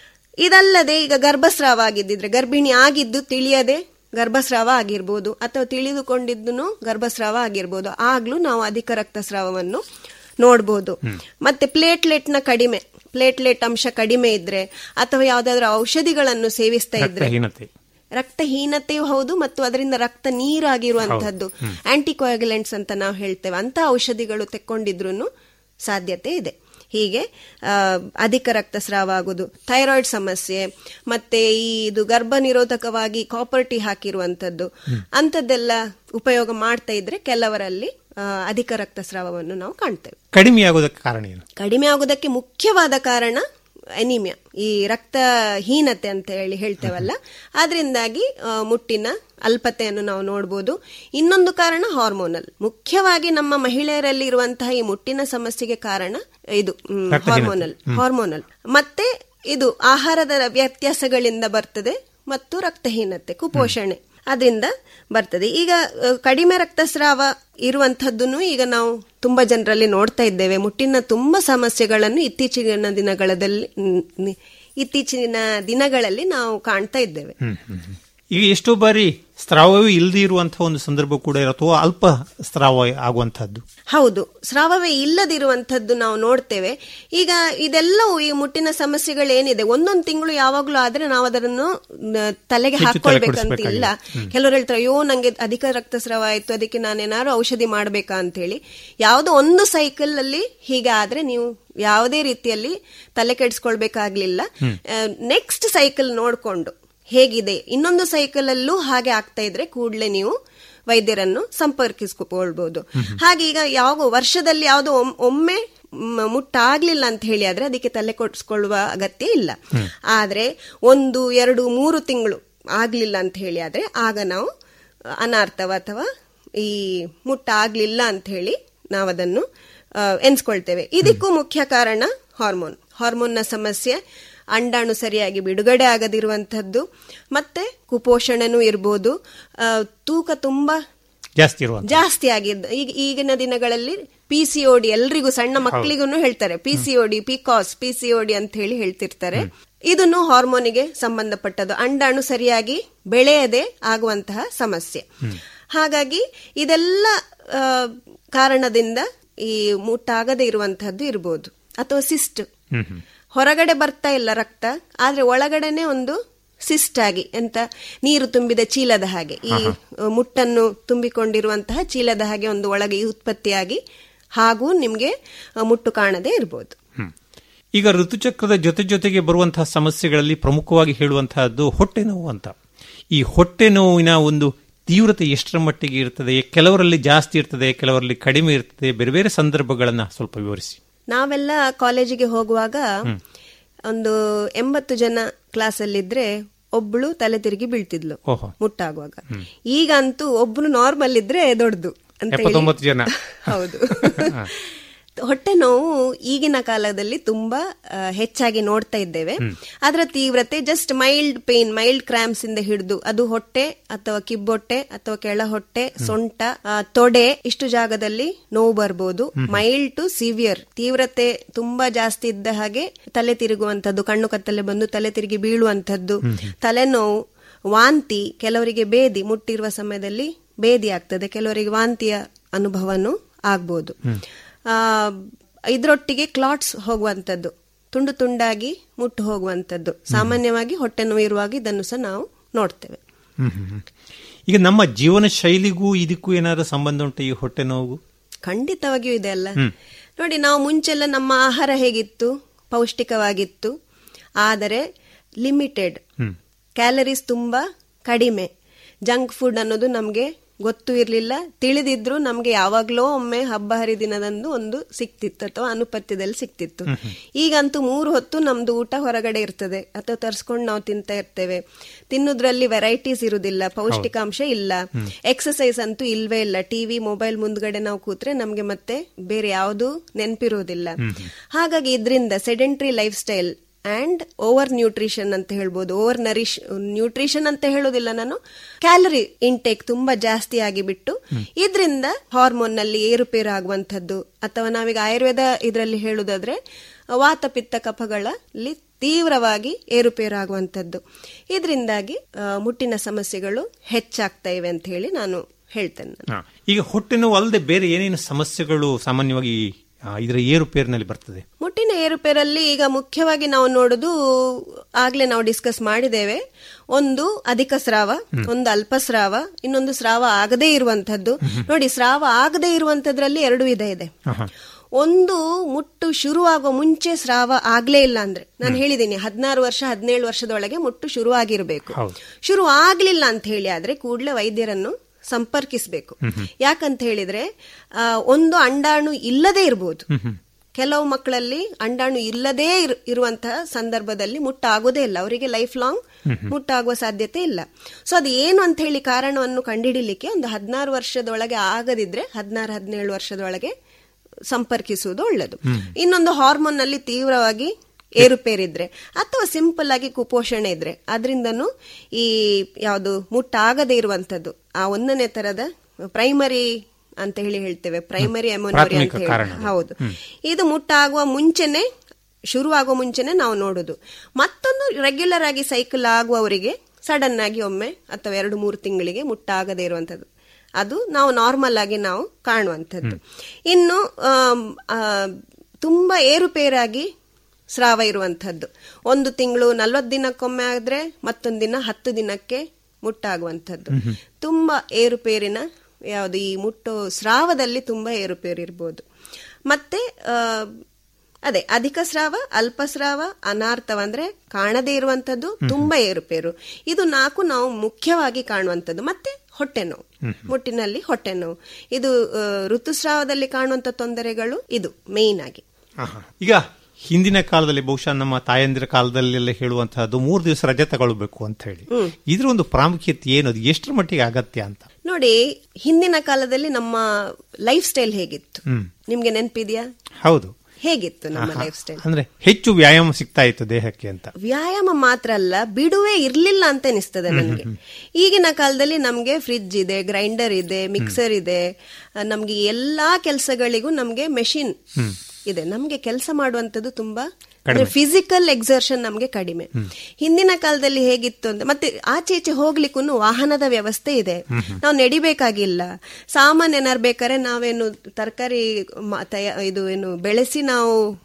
ಇದಲ್ಲದೆ ಈಗ ಗರ್ಭಸ್ರಾವ ಆಗಿದ್ದಿದ್ರೆ ಗರ್ಭಿಣಿ ಆಗಿದ್ದು ತಿಳಿಯದೆ ಗರ್ಭಸ್ರಾವ ಆಗಿರ್ಬೋದು ಅಥವಾ ತಿಳಿದುಕೊಂಡಿದ್ದು ಗರ್ಭಸ್ರಾವ ಆಗಿರ್ಬೋದು ಆಗ್ಲೂ ನಾವು ಅಧಿಕ ರಕ್ತಸ್ರಾವವನ್ನು ನೋಡಬಹುದು ಮತ್ತೆ ಪ್ಲೇಟ್ಲೆಟ್ನ ಕಡಿಮೆ ಪ್ಲೇಟ್ಲೆಟ್ ಅಂಶ ಕಡಿಮೆ ಇದ್ರೆ ಅಥವಾ ಯಾವ್ದಾದ್ರು ಔಷಧಿಗಳನ್ನು ಸೇವಿಸ್ತಾ ಇದ್ರೆ ರಕ್ತಹೀನತೆ ರಕ್ತಹೀನತೆಯೂ ಹೌದು ಮತ್ತು ಅದರಿಂದ ರಕ್ತ ನೀರಾಗಿರುವಂತಹದ್ದು ಆಂಟಿಕೋಯಾಗುಲೆಂಟ್ಸ್ ಅಂತ ನಾವು ಹೇಳ್ತೇವೆ ಅಂತ ಔಷಧಿಗಳು ತೆಕ್ಕೊಂಡಿದ್ರು ಸಾಧ್ಯತೆ ಇದೆ ಹೀಗೆ ಆ, ಅಧಿಕ ರಕ್ತಸ್ರಾವ ಆಗುದು ಥೈರಾಯ್ಡ್ ಸಮಸ್ಯೆ ಮತ್ತೆ ಈ ಇದು ಗರ್ಭ ನಿರೋಧಕವಾಗಿ ಕಾಪರ್ಟಿ ಹಾಕಿರುವಂತದ್ದು ಅಂಥದ್ದೆಲ್ಲ ಉಪಯೋಗ ಮಾಡ್ತಾ ಇದ್ರೆ ಕೆಲವರಲ್ಲಿ ಆ, ಅಧಿಕ ರಕ್ತಸ್ರಾವವನ್ನು ನಾವು ಕಾಣ್ತೇವೆ ಕಡಿಮೆ ಆಗೋದಕ್ಕೆ ಕಾರಣ ಏನು ಕಡಿಮೆ ಆಗೋದಕ್ಕೆ ಮುಖ್ಯವಾದ ಕಾರಣ ಅನಿಮಿಯಾ ಈ ರಕ್ತಹೀನತೆ ಅಂತ ಹೇಳಿ ಹೇಳ್ತೇವಲ್ಲ ಅದರಿಂದಾಗಿ ಮುಟ್ಟಿನ ಅಲ್ಪತೆಯನ್ನು ನಾವು ನೋಡಬಹುದು ಇನ್ನೊಂದು ಕಾರಣ ಹಾರ್ಮೋನಲ್ ಮುಖ್ಯವಾಗಿ ನಮ್ಮ ಮಹಿಳೆಯರಲ್ಲಿ ಇರುವಂತಹ ಈ ಮುಟ್ಟಿನ ಸಮಸ್ಯೆಗೆ ಕಾರಣ ಇದು ಮ್, ರಕ್ತಹೀನತೆ. ಹಾರ್ಮೋನಲ್ ಹಾರ್ಮೋನಲ್ ಮತ್ತೆ ಇದು ಆಹಾರದ ವ್ಯತ್ಯಾಸಗಳಿಂದ ಬರ್ತದೆ ಮತ್ತು ರಕ್ತಹೀನತೆ ಕುಪೋಷಣೆ ಅದರಿಂದ ಬರ್ತದೆ ಈಗ ಅ, ಕಡಿಮೆ ರಕ್ತಸ್ರಾವ ಇರುವಂತಹದ್ದನ್ನು ಈಗ ನಾವು ತುಂಬಾ ಜನರಲ್ಲಿ ನೋಡ್ತಾ ಇದ್ದೇವೆ ಮುಟ್ಟಿನ ತುಂಬಾ ಸಮಸ್ಯೆಗಳನ್ನು ಇತ್ತೀಚಿನ ದಿನಗಳಲ್ಲಿ ನ್- ಇತ್ತೀಚಿನ ದಿನಗಳಲ್ಲಿ ನಾವು ಕಾಣ್ತಾ ಇದ್ದೇವೆ ಹ್ಮ್, ಹ್ಮ್, ಹ್ಮ್. ಈಗ ಎಷ್ಟೋ ಬಾರಿ ಸ್ರಾವವೇ ಇಲ್ಲದೆ ಇರುವಂತಹ ಒಂದು ಸಂದರ್ಭ ಕೂಡ ಇರೋ ಅಥವಾ ಅಲ್ಪ ಸ್ರಾವ ಆಗುವಂತಹದ್ದು ಹೌದು ಸ್ರಾವವೇ ಇಲ್ಲದಿರುವಂತದ್ದು ನಾವು ನೋಡ್ತೇವೆ ಈಗ ಇದೆಲ್ಲವೂ ಈ ಮುಟ್ಟಿನ ಸಮಸ್ಯೆಗಳೇನಿದೆ ಒಂದೊಂದು ತಿಂಗಳು ಯಾವಾಗ್ಲೂ ಆದ್ರೆ ನಾವು ಅದನ್ನು ನ, ತಲೆಗೆ ಹೆಚ್ಚು ತಲೆ ಹಾಕೊಳ್ಬೇಕಂತ ಇಲ್ಲ ಕೆಲವರು ಹೇಳ್ತಾರೆ ಅಯ್ಯೋ ನಂಗೆ ಅಧಿಕ ರಕ್ತಸ್ರಾವ ಆಯ್ತು ಅದಕ್ಕೆ ನಾನೇನಾದ್ರು ಔಷಧಿ ಮಾಡ್ಬೇಕಾ ಅಂತ ಹೇಳಿ ಯಾವುದೋ ಒಂದು ಸೈಕಲ್ ಅಲ್ಲಿ ಹೀಗೆ ಆದ್ರೆ ನೀವು ಯಾವುದೇ ರೀತಿಯಲ್ಲಿ ತಲೆ ಕೆಡಿಸ್ಕೊಳ್ಬೇಕಾಗ್ಲಿಲ್ಲ ನೆಕ್ಸ್ಟ್ ಸೈಕಲ್ ನೋಡ್ಕೊಂಡು ಹೇಗಿದೆ ಇನ್ನೊಂದು ಸೈಕಲ್ ಅಲ್ಲೂ ಹಾಗೆ ಆಗ್ತಾ ಇದ್ರೆ ಕೂಡಲೇ ನೀವು ವೈದ್ಯರನ್ನು ಸಂಪರ್ಕಿಸ್ಕೊಳ್ಬಹುದು ಹಾಗೆ ಈಗ ಯಾವ ವರ್ಷದಲ್ಲಿ ಯಾವುದೋ ಒಮ್- ಒಮ್ಮೆ ಮ್- ಮುಟ್ಟಾಗ್ಲಿಲ್ಲ ಅಂತ ಹೇಳಿ ಆದ್ರೆ ಅದಕ್ಕೆ ತಲೆ ಕೊಡಿಸ್ಕೊಳ್ಳುವ ಅಗತ್ಯ ಇಲ್ಲ ಆದ್ರೆ ಒಂದು ಎರಡು ಮೂರು ತಿಂಗಳು ಆಗ್ಲಿಲ್ಲ ಅಂತ ಹೇಳಿ ಆದ್ರೆ ಆಗ ನಾವು ಅನಾರ್ಥವ ಅಥವಾ ಈ ಮುಟ್ಟ ಆಗ್ಲಿಲ್ಲ ಅಂತ ಹೇಳಿ ನಾವು ಅದನ್ನು ಆ, ಎನ್ಸ್ಕೊಳ್ತೇವೆ ಇದಕ್ಕೂ ಮುಖ್ಯ ಕಾರಣ ಹಾರ್ಮೋನ್ ಹಾರ್ಮೋನ್ನ ಸಮಸ್ಯೆ ಅಂಡಾಣು ಸರಿಯಾಗಿ ಬಿಡುಗಡೆ ಆಗದಿರುವಂತಹದ್ದು ಮತ್ತೆ ಕುಪೋಷಣನೂ ಇರ್ಬೋದು ಆ, ತೂಕ ತುಂಬಾ ಜಾಸ್ತಿ ಇರುವಂತ ಜಾಸ್ತಿ ಆಗಿದ್ದು ಈಗ ಈಗಿನ ದಿನಗಳಲ್ಲಿ ಪಿ ಸಿ ಡಿ ಎಲ್ರಿಗೂ ಸಣ್ಣ ಮಕ್ಕಳಿಗೂ ಹೇಳ್ತಾರೆ P C D because P C D ಅಂತ ಹೇಳಿ ಹೇಳ್ತಿರ್ತಾರೆ ಇದನ್ನು ಹಾರ್ಮೋನಿಗೆ ಸಂಬಂಧಪಟ್ಟದ್ದು ಅಂಡಾಣು ಸರಿಯಾಗಿ ಬೆಳೆಯದೆ ಆಗುವಂತಹ ಸಮಸ್ಯೆ ಹಾಗಾಗಿ ಇದೆಲ್ಲ ಆ, ಕಾರಣದಿಂದ ಈ ಮುಟ್ಟಾಗದೇ ಇರುವಂತಹದ್ದು ಇರಬಹುದು ಅಥವಾ ಸಿಸ್ಟ್ ಹ್ಮ್ ಹ್ಮ್ ಹೊರಗಡೆ ಬರ್ತಾ ಇಲ್ಲ ರಕ್ತ ಆದ್ರೆ ಒಳಗಡೆನೆ ಒಂದು ಸಿಸ್ಟ್ ಆಗಿ ಎಂತ ನೀರು ತುಂಬಿದ ಚೀಲದ ಹಾಗೆ ಈ ಅ, ಮುಟ್ಟನ್ನು ತುಂಬಿಕೊಂಡಿರುವಂತಹ ಚೀಲದ ಹಾಗೆ ಒಂದು ಒಳಗೆ ಉತ್ಪತ್ತಿಯಾಗಿ ಹಾಗೂ ನಿಮ್ಗೆ ಅ, ಮುಟ್ಟು ಕಾಣದೇ ಇರಬಹುದು ಹ್ಮ್. ಈಗ ಋತುಚಕ್ರದ ಜೊತೆ ಜೊತೆಗೆ ಬರುವಂತಹ ಸಮಸ್ಯೆಗಳಲ್ಲಿ ಪ್ರಮುಖವಾಗಿ ಹೇಳುವಂತಹದ್ದು ಹೊಟ್ಟೆ ನೋವು ಅಂತ ಈ ಹೊಟ್ಟೆ ನೋವಿನ ಒಂದು ತೀವ್ರತೆ ಎಷ್ಟರ ಮಟ್ಟಿಗೆ ಇರ್ತದೆ ಕೆಲವರಲ್ಲಿ ಜಾಸ್ತಿ ಇರ್ತದೆ ಕೆಲವರಲ್ಲಿ ಕಡಿಮೆ ಇರ್ತದೆ ಬೇರೆ ಬೇರೆ ಸಂದರ್ಭಗಳನ್ನ ಸ್ವಲ್ಪ ವಿವರಿಸಿ ನಾವೆಲ್ಲ ಕಾಲೇಜಿಗೆ ಹೋಗುವಾಗ ಒಂದು ಎಂಬತ್ತು ಜನ ಕ್ಲಾಸಲ್ಲಿದ್ರೆ ಒಬ್ಳು ತಲೆ ತಿರುಗಿ ಬೀಳ್ತಿದ್ಲು ಓಹೋ ಮುಟ್ಟಾಗುವಾಗ ಈಗ ಅಂತೂ ಒಬ್ರು ನಾರ್ಮಲ್ ಇದ್ರೆ ದೊಡ್ಡದು ಅಂತ ಹೇಳಿ ಎಪ್ಪತ್ತೊಂಬತ್ತು ಜನ ಹೌದು ಹೊಟ್ಟೆ ನೋವು ಈಗಿನ ಕಾಲದಲ್ಲಿ ತುಂಬಾ ಆ, ಹೆಚ್ಚಾಗಿ ನೋಡ್ತಾ ಇದ್ದೇವೆ ಅದರ ತೀವ್ರತೆ just mild pain mild cramps ಇಂದ ಹಿಡಿದು ಅದು ಹೊಟ್ಟೆ ಅಥವಾ ಕಿಬ್ಬೊಟ್ಟೆ ಅಥವಾ ಕೆಳ ಹೊಟ್ಟೆ ಸೊಂಟ ಆ, ತೊಡೆ ಇಷ್ಟು ಜಾಗದಲ್ಲಿ ನೋವು ಬರ್ಬೋದು ಮೈಲ್ಡ್ ಟು ಸಿವಿಯರ್ ತೀವ್ರತೆ ತುಂಬಾ ಜಾಸ್ತಿ ಇದ್ದ ಹಾಗೆ ತಲೆ ತಿರುಗುವಂತದ್ದು ಕಣ್ಣು ಕತ್ತಲೆ ಬಂದು ತಲೆ ತಿರುಗಿ ಬೀಳುವಂತದ್ದು ತಲೆನೋವು ವಾಂತಿ ಕೆಲವರಿಗೆ ಬೇದಿ ಮುಟ್ಟಿರುವ ಸಮಯದಲ್ಲಿ ಬೇದಿ ಆಗ್ತದೆ ಕೆಲವರಿಗೆ ವಾಂತಿಯ ಅನುಭವನೂ ಆಗ್ಬೋದು ಆ, ಇದ್ರೊಟ್ಟಿಗೆ ಕ್ಲಾಟ್ಸ್ ಹೋಗುವಂಥದ್ದು ತುಂಡು ತುಂಡಾಗಿ ಮುಟ್ಟು ಹೋಗುವಂಥದ್ದು ಸಾಮಾನ್ಯವಾಗಿ ಹೊಟ್ಟೆ ನೋವು ಇರುವಾಗ ಇದನ್ನು ಸಹ ನಾವು ನೋಡ್ತೇವೆ ಹ್ಮ್, ಹ್ಮ್, ಹ್ಮ್. ಈಗ ನಮ್ಮ ಜೀವನ ಶೈಲಿಗೂ ಇದಕ್ಕೂ ಏನಾದ್ರು ಸಂಬಂಧ ಉಂಟು ಈ ಹೊಟ್ಟೆ ನೋವು ಖಂಡಿತವಾಗಿಯೂ ಇದೆ ಅಲ್ಲ ನೋಡಿ ನಾವು ಮುಂಚೆಲ್ಲ ನಮ್ಮ ಆಹಾರ ಹೇಗಿತ್ತು ಪೌಷ್ಟಿಕವಾಗಿತ್ತು ಆದರೆ ಲಿಮಿಟೆಡ್ ಕ್ಯಾಲರೀಸ್ ತುಂಬಾ ಕಡಿಮೆ ಜಂಕ್ ಫುಡ್ ಅನ್ನೋದು ನಮಗೆ ಗೊತ್ತೂ ಇರಲಿಲ್ಲ ತಿಳಿದಿದ್ರು ನಮಗೆ ಯಾವಾಗ್ಲೋ ಒಮ್ಮೆ ಹಬ್ಬ ಹರಿದಿನದಂದು ಒಂದು ಸಿಕ್ತಿತ್ತು ಅಥವಾ ಅನುಪತ್ಯದಲ್ಲಿ ಸಿಕ್ತಿತ್ತು ಈಗಂತೂ ಮೂರು ಹೊತ್ತು ನಮ್ದು ಊಟ ಹೊರಗಡೆ ಇರ್ತದೆ ಅಥವಾ ತರ್ಸ್ಕೊಂಡು ನಾವು ತಿಂತಾ ಇರ್ತೇವೆ ತಿನ್ನೋದ್ರಲ್ಲಿ ವೆರೈಟೀಸ್ ಇರುವುದಿಲ್ಲ ಪೌಷ್ಟಿಕಾಂಶ ಇಲ್ಲ ಎಕ್ಸಸೈಸ್ ಅಂತೂ ಇಲ್ವೇ ಇಲ್ಲ ಟಿವಿ ಮೊಬೈಲ್ ಮುಂದ್ಗಡೆ ನಾವು ಕೂತ್ರೆ ನಮ್ಗೆ ಮತ್ತೆ ಬೇರೆ ಯಾವುದು ನೆನಪಿರುವುದಿಲ್ಲ ಹಾಗಾಗಿ ಇದರಿಂದ sedentary lifestyle and over nutrition ಅಂತ ಹೇಳ್ಬೋದು ಓವರ್ ನರಿಶ್ ನ್ಯೂಟ್ರಿಷನ್ ಅಂತ ಹೇಳೋದಿಲ್ಲ ನಾನು ಕ್ಯಾಲರಿ ಇಂಟೇಕ್ ತುಂಬಾ ಜಾಸ್ತಿ ಆಗಿಬಿಟ್ಟು ಇದರಿಂದ ಹಾರ್ಮೋನ್ ನಲ್ಲಿ ಏರುಪೇರು ಆಗುವಂಥದ್ದು ಅಥವಾ ನಾವೀಗ ಆಯುರ್ವೇದ ಇದರಲ್ಲಿ ಹೇಳುದಾದ್ರೆ ವಾತ ಪಿತ್ತ ಕಫಗಳಲ್ಲಿ ತೀವ್ರವಾಗಿ ಏರುಪೇರು ಆಗುವಂಥದ್ದು ಇದರಿಂದಾಗಿ ಆ, ಮುಟ್ಟಿನ ಸಮಸ್ಯೆಗಳು ಹೆಚ್ಚಾಗ್ತಾ ಇವೆ ಅಂತ ಹೇಳಿ ನಾನು ಹೇಳ್ತೇನೆ ನಾನು. ಹಾ. ಈಗ ಹೊಟ್ಟೆ ನೋವು ಅಲ್ಲದೆ ಬೇರೆ ಏನೇನು ಸಮಸ್ಯೆಗಳು ಸಾಮಾನ್ಯವಾಗಿ ಆ, ಇದರ ಏರುಪೇರಿನಲ್ಲಿ ಬರ್ತದೆ ಮುಟ್ಟಿನ ಏರುಪೇರಲ್ಲಿ ಈಗ ಮುಖ್ಯವಾಗಿ ನಾವು ನೋಡುದು ಆಗ್ಲೇ ನಾವು ಡಿಸ್ಕಸ್ ಮಾಡಿದ್ದೇವೆ ಒಂದು ಅಧಿಕ ಸ್ರಾವ ಒಂದು ಅಲ್ಪ ಸ್ರಾವ ಇನ್ನೊಂದು ಸ್ರಾವ ಆಗದೇ ಇರುವಂತದ್ದು ನೋಡಿ ಸ್ರಾವ ಆಗದೇ ಇರುವಂತದ್ರಲ್ಲಿ ಎರಡು ವಿಧ ಇದೆ ಒಂದು ಮುಟ್ಟು ಶುರುವಾಗುವ ಮುಂಚೆ ಸ್ರಾವ ಆಗ್ಲೇ ಇಲ್ಲ ಅಂದ್ರೆ ನಾನು ಹೇಳಿದ್ದೀನಿ ಹದಿನಾರು ವರ್ಷ ಹದಿನೇಳು ವರ್ಷದೊಳಗೆ ಮುಟ್ಟು ಶುರು ಆಗಿರಬೇಕು ಹೌದು. ಶುರು ಆಗ್ಲಿಲ್ಲ ಅಂತ ಹೇಳಿ ಆದ್ರೆ ಕೂಡಲೇ ವೈದ್ಯರನ್ನು ಸಂಪರ್ಕಿಸಬೇಕು ಯಾಕಂತ ಹೇಳಿದ್ರೆ ಆ, ಒಂದು ಅಂಡಾಣು ಇಲ್ಲದೇ ಇರಬಹುದು ಕೆಲವು ಮಕ್ಕಳಲ್ಲಿ ಅಂಡಾಣು ಇಲ್ಲದೇ ಇರು- ಇರುವಂತಹ ಸಂದರ್ಭದಲ್ಲಿ ಮುಟ್ಟಾಗೋದೇ ಇಲ್ಲ ಅವರಿಗೆ ಲೈಫ್ ಲಾಂಗ್ ಮುಟ್ಟಾಗುವ ಸಾಧ್ಯತೆ ಇಲ್ಲ ಸೊ ಅದು ಏನು ಅಂತ ಹೇಳಿ ಕಾರಣವನ್ನು ಕಂಡುಹಿಡಿಲಿಕ್ಕೆ ಒಂದು ಹದಿನಾರು ವರ್ಷದೊಳಗೆ ಆಗದಿದ್ರೆ ಹದಿನಾರು ಹದಿನೇಳು ವರ್ಷದೊಳಗೆ ಸಂಪರ್ಕಿಸುವುದು ಒಳ್ಳೆಯದು ಇನ್ನೊಂದು ಹಾರ್ಮೋನ್ ನಲ್ಲಿ ತೀವ್ರವಾಗಿ ಏರುಪೇರಿದ್ರೆ ಅಥವಾ ಸಿಂಪಲ್ ಆಗಿ ಕುಪೋಷಣೆ ಇದ್ರೆ ಅದರಿಂದನೂ ಈ ಯಾವುದು ಮುಟ್ಟಾಗದೇ ಇರುವಂತದ್ದು ಆ ಒಂದನೇ ತರದ ಪ್ರೈಮರಿ ಅಂತ ಹೇಳಿ ಹೇಳ್ತೇವೆ ಪ್ರೈಮರಿ ಎಮೋನೋರಿ ಅಂತ ಪ್ರಾಥಮಿಕ ಕಾರಣ ಹೇಳಿ ಹೌದು ಇದು ಮುಟ್ಟಾಗುವ ಮುಂಚೆನೆ ಶುರುವಾಗುವ ಮುಂಚೆನೆ ನಾವು ನೋಡುದು ಮತ್ತೊಂದು ರೆಗ್ಯುಲರ್ ಆಗಿ ಸೈಕಲ್ ಆಗುವವರಿಗೆ ಸಡನ್ ಆಗಿ ಒಮ್ಮೆ ಅಥವಾ ಎರಡು ಮೂರು ತಿಂಗಳಿಗೆ ಮುಟ್ಟಾಗದೇ ಇರುವಂತದ್ದು ಅದು ನಾವು ನಾರ್ಮಲ್ ಆಗಿ ನಾವು ಕಾಣುವಂಥದ್ದು ಇನ್ನು ಆಮ್, ಆ, ತುಂಬಾ ಏರುಪೇರಾಗಿ ಸ್ರಾವ ಇರುವಂಥದ್ದು ಒಂದು ತಿಂಗಳು ನಲ್ವತ್ತು ದಿನಕ್ಕೊಮ್ಮೆ ಆದ್ರೆ ಮತ್ತೊಂದು ದಿನ ಹತ್ತು ದಿನಕ್ಕೆ ಮುಟ್ಟಾಗುವಂಥದ್ದು ತುಂಬಾ ಏರುಪೇರಿನ ಯಾವುದು ಈ ಮುಟ್ಟೋ ಸ್ರಾವದಲ್ಲಿ ತುಂಬಾ ಏರುಪೇರು ಇರ್ಬೋದು ಮತ್ತೆ ಆ, ಅದೇ ಅಧಿಕ ಸ್ರಾವ ಅಲ್ಪ ಸ್ರಾವ ಅನಾರ್ಥವ ಅಂದ್ರೆ ಕಾಣದೇ ಇರುವಂತದ್ದು ತುಂಬಾ ಏರುಪೇರು ಇದು ನಾಲ್ಕು ನಾವು ಮುಖ್ಯವಾಗಿ ಕಾಣುವಂಥದ್ದು ಮತ್ತೆ ಹೊಟ್ಟೆ ನೋವು ಮುಟ್ಟಿನಲ್ಲಿ ಹೊಟ್ಟೆ ನೋವು ಇದು ಆ, ಋತುಸ್ರಾವದಲ್ಲಿ ಕಾಣುವಂತ ತೊಂದರೆಗಳು ಇದು ಮೇನ್ ಆಗಿ ಆಹಾ. ಈಗ ಹಿಂದಿನ ಕಾಲದಲ್ಲಿ ಬಹುಶಃ ನಮ್ಮ ತಾಯಂದಿರ ಕಾಲದಲ್ಲೆಲ್ಲ ಹೇಳುವಂತಹದ್ದು ಮೂರು ದಿವಸ ರಜೆ ತಗೊಳ್ಬೇಕು ಅಂತ ಹೇಳಿ ಇದ್ರ ಒಂದು ಪ್ರಾಮುಖ್ಯತೆ ಏನು ಅದು ಎಷ್ಟರ ಮಟ್ಟಿಗೆ ಅಗತ್ಯ ಅಂತ ನೋಡಿ ಹಿಂದಿನ ಕಾಲದಲ್ಲಿ ನಮ್ಮ ಲೈಫ್ ಸ್ಟೈಲ್ ಹೇಗಿತ್ತು ಹ್ಮ್. ನಿಮ್ಗೆ ನೆನಪಿದ್ಯಾ ಹೌದು ಹೇಗಿತ್ತು ನಮ್ಮ ಆಹಾ. ಲೈಫ್ ಸ್ಟೈಲ್ ಅಂದ್ರೆ ಹೆಚ್ಚು ವ್ಯಾಯಾಮ ಸಿಗ್ತಾ ಇತ್ತು ದೇಹಕ್ಕೆ ಅಂತ ವ್ಯಾಯಾಮ ಮಾತ್ರ ಅಲ್ಲ ಬಿಡುವೇ ಇರ್ಲಿಲ್ಲ ಅಂತ ಅನಿಸ್ತದೆ ನನಗೆ ಈಗಿನ ಕಾಲದಲ್ಲಿ ನಮ್ಗೆ ಫ್ರಿಡ್ಜ್ ಇದೆ ಗ್ರೈಂಡರ್ ಇದೆ ಮಿಕ್ಸರ್ ಇದೆ ಆ, ನಮ್ಗೆ ಎಲ್ಲಾ ಕೆಲಸಗಳಿಗೂ ನಮ್ಗೆ ಮೆಷಿನ್ ಇದೆ ನಮ್ಗೆ ಕೆಲಸ ಮಾಡುವಂತದ್ದು ತುಂಬಾ ಫಿಸಿಕಲ್ ಎಕ್ಸರ್ಷನ್ ನಮ್ಗೆ ಕಡಿಮೆ ಹಿಂದಿನ ಕಾಲದಲ್ಲಿ ಹೇಗಿತ್ತು ಅಂತ ಮತ್ತೆ ಆಚೆ ಈಚೆ ಹೋಗ್ಲಿಕ್ಕೂ ವಾಹನದ ವ್ಯವಸ್ಥೆ ಇದೆ ನಾವು ನಡಿಬೇಕಾಗಿಲ್ಲ ಸಾಮಾನ್ಯ ಏನಾರು ಬೇಕಾದ್ರೆ ನಾವೇನು ತರಕಾರಿ ಇದು ಏನು ಬೆಳೆಸಿ ನಾವು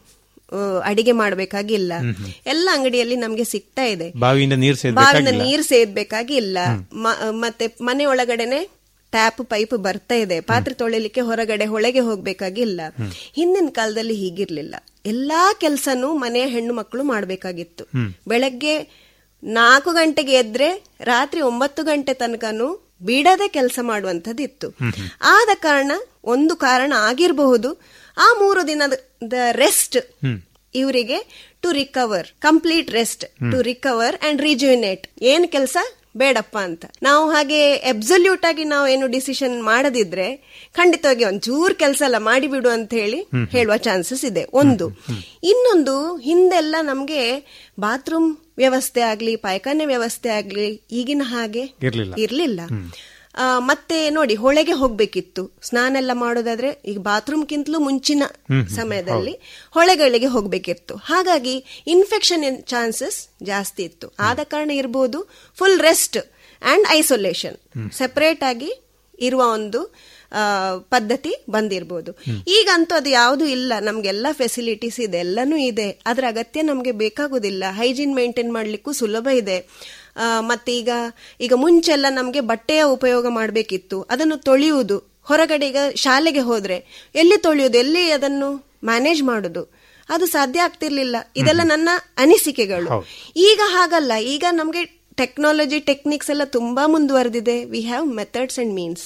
ಆ, ಅಡಿಗೆ ಮಾಡಬೇಕಾಗಿಲ್ಲ ಎಲ್ಲ ಅಂಗಡಿಯಲ್ಲಿ ನಮ್ಗೆ ಸಿಗ್ತಾ ಇದೆ ಬಾವಿಯಿಂದ ನೀರು ಬಾವಿನ ಸೇರ್ಬೇಕಾಗಿಲ್ಲ ನೀರ್ ಸೇದ್ಬೇಕಾಗಿಲ್ಲ ಮ- ಮತ್ತೆ ಮನೆ ಒಳಗಡೆನೆ ಟ್ಯಾಪ್ ಪೈಪ್ ಬರ್ತಾ ಇದೆ ಪಾತ್ರೆ ತೊಳಿಲಿಕ್ಕೆ ಹೊರಗಡೆ ಹೊಳೆಗೆ ಹೋಗ್ಬೇಕಾಗಿಲ್ಲ ಹಿಂದಿನ ಕಾಲದಲ್ಲಿ ಹೀಗಿರ್ಲಿಲ್ಲ ಎಲ್ಲಾ ಕೆಲ್ಸನೂ ಮನೆಯ ಹೆಣ್ಣು ಮಕ್ಕಳು ಮಾಡ್ಬೇಕಾಗಿತ್ತು ಬೆಳಗ್ಗೆ ನಾಲ್ಕು ಗಂಟೆಗೆ ಎದ್ರೆ ರಾತ್ರಿ ಒಂಬತ್ತು ಗಂಟೆ ತನಕನೂ ಬಿಡದೆ ಕೆಲಸ ಮಾಡುವಂತದ್ದಿತ್ತು ಆದ ಕಾರಣ ಒಂದು ಕಾರಣ ಆಗಿರಬಹುದು ಆ ಮೂರು ದಿನದ ರೆಸ್ಟ್ ಇವರಿಗೆ to recover complete rest to recover and rejuvenate ಏನ್ ಕೆಲಸ ಬೇಡಪ್ಪ ಅಂತ ನಾವು ಹಾಗೆ ಅಬ್ಸಲ್ಯೂಟ್ ಆಗಿ ನಾವು ಏನು ಡಿಸಿಷನ್ ಮಾಡದಿದ್ರೆ ಖಂಡಿತವಾಗಿ ಒಂಚೂರ್ ಕೆಲಸ ಎಲ್ಲ ಮಾಡಿಬಿಡು ಅಂತ ಹೇಳಿ ಹೇಳುವ ಚಾನ್ಸಸ್ ಇದೆ ಒಂದು ಇನ್ನೊಂದು ಹಿಂದೆಲ್ಲ ನಮ್ಗೆ ಬಾತ್ರೂಮ್ ವ್ಯವಸ್ಥೆ ಆಗ್ಲಿ ಪಾಯ್ಖಾನೆ ವ್ಯವಸ್ಥೆ ಆಗ್ಲಿ ಈಗಿನ ಹಾಗೆ ಇರ್ಲಿಲ್ಲ. ಇರ್ಲಿಲ್ಲ ಆ, ಮತ್ತೆ ನೋಡಿ ಹೊಳೆಗೆ ಹೋಗ್ಬೇಕಿತ್ತು ಸ್ನಾನ ಎಲ್ಲ ಮಾಡೋದಾದ್ರೆ ಈಗ ಬಾತ್ರೂಮ್ಗಿಂತಲೂ ಮುಂಚಿನ ಸಮಯದಲ್ಲಿ ಹೊಳೆಗಳಿಗೆ ಹೋಗ್ಬೇಕಿತ್ತು ಹಾಗಾಗಿ ಇನ್ಫೆಕ್ಷನ್ ಚಾನ್ಸಸ್ ಜಾಸ್ತಿ ಇತ್ತು ಆದ ಕಾರಣ ಇರ್ಬೋದು full rest and isolation separate ಆಗಿ ಇರುವ ಒಂದು ಆ, ಪದ್ಧತಿ ಬಂದಿರ್ಬೋದು ಈಗಂತೂ ಅದು ಯಾವುದು ಇಲ್ಲ ನಮ್ಗೆಲ್ಲ ಫೆಸಿಲಿಟೀಸ್ ಇದೆ ಎಲ್ಲನೂ ಇದೆ ಅದ್ರ ಅಗತ್ಯ ನಮ್ಗೆ ಬೇಕಾಗುದಿಲ್ಲ ಹೈಜೀನ್ ಮೇಂಟೈನ್ ಮಾಡ್ಲಿಕ್ಕೂ ಸುಲಭ ಇದೆ ಆ, ಮತ್ತೆ ಈಗ ಈಗ ಮುಂಚೆಲ್ಲ ನಮ್ಗೆ ಬಟ್ಟೆಯ ಉಪಯೋಗ ಮಾಡಬೇಕಿತ್ತು ಅದನ್ನು ತೊಳೆಯುವುದು ಹೊರಗಡೆ ಈಗ ಶಾಲೆಗೆ ಹೋದ್ರೆ ಎಲ್ಲಿ ತೊಳೆಯುವುದು ಎಲ್ಲಿ ಅದನ್ನು ಮ್ಯಾನೇಜ್ ಮಾಡುದು ಅದು ಸಾಧ್ಯ ಆಗ್ತಿರ್ಲಿಲ್ಲ ಇದೆಲ್ಲ ನನ್ನ ಅನಿಸಿಕೆಗಳು ಈಗ ಹಾಗಲ್ಲ ಈಗ ನಮ್ಗೆ ಟೆಕ್ನಾಲಜಿ ಟೆಕ್ನಿಕ್ಸ್ ಎಲ್ಲ ತುಂಬಾ ಮುಂದುವರೆದಿದೆ we have methods and means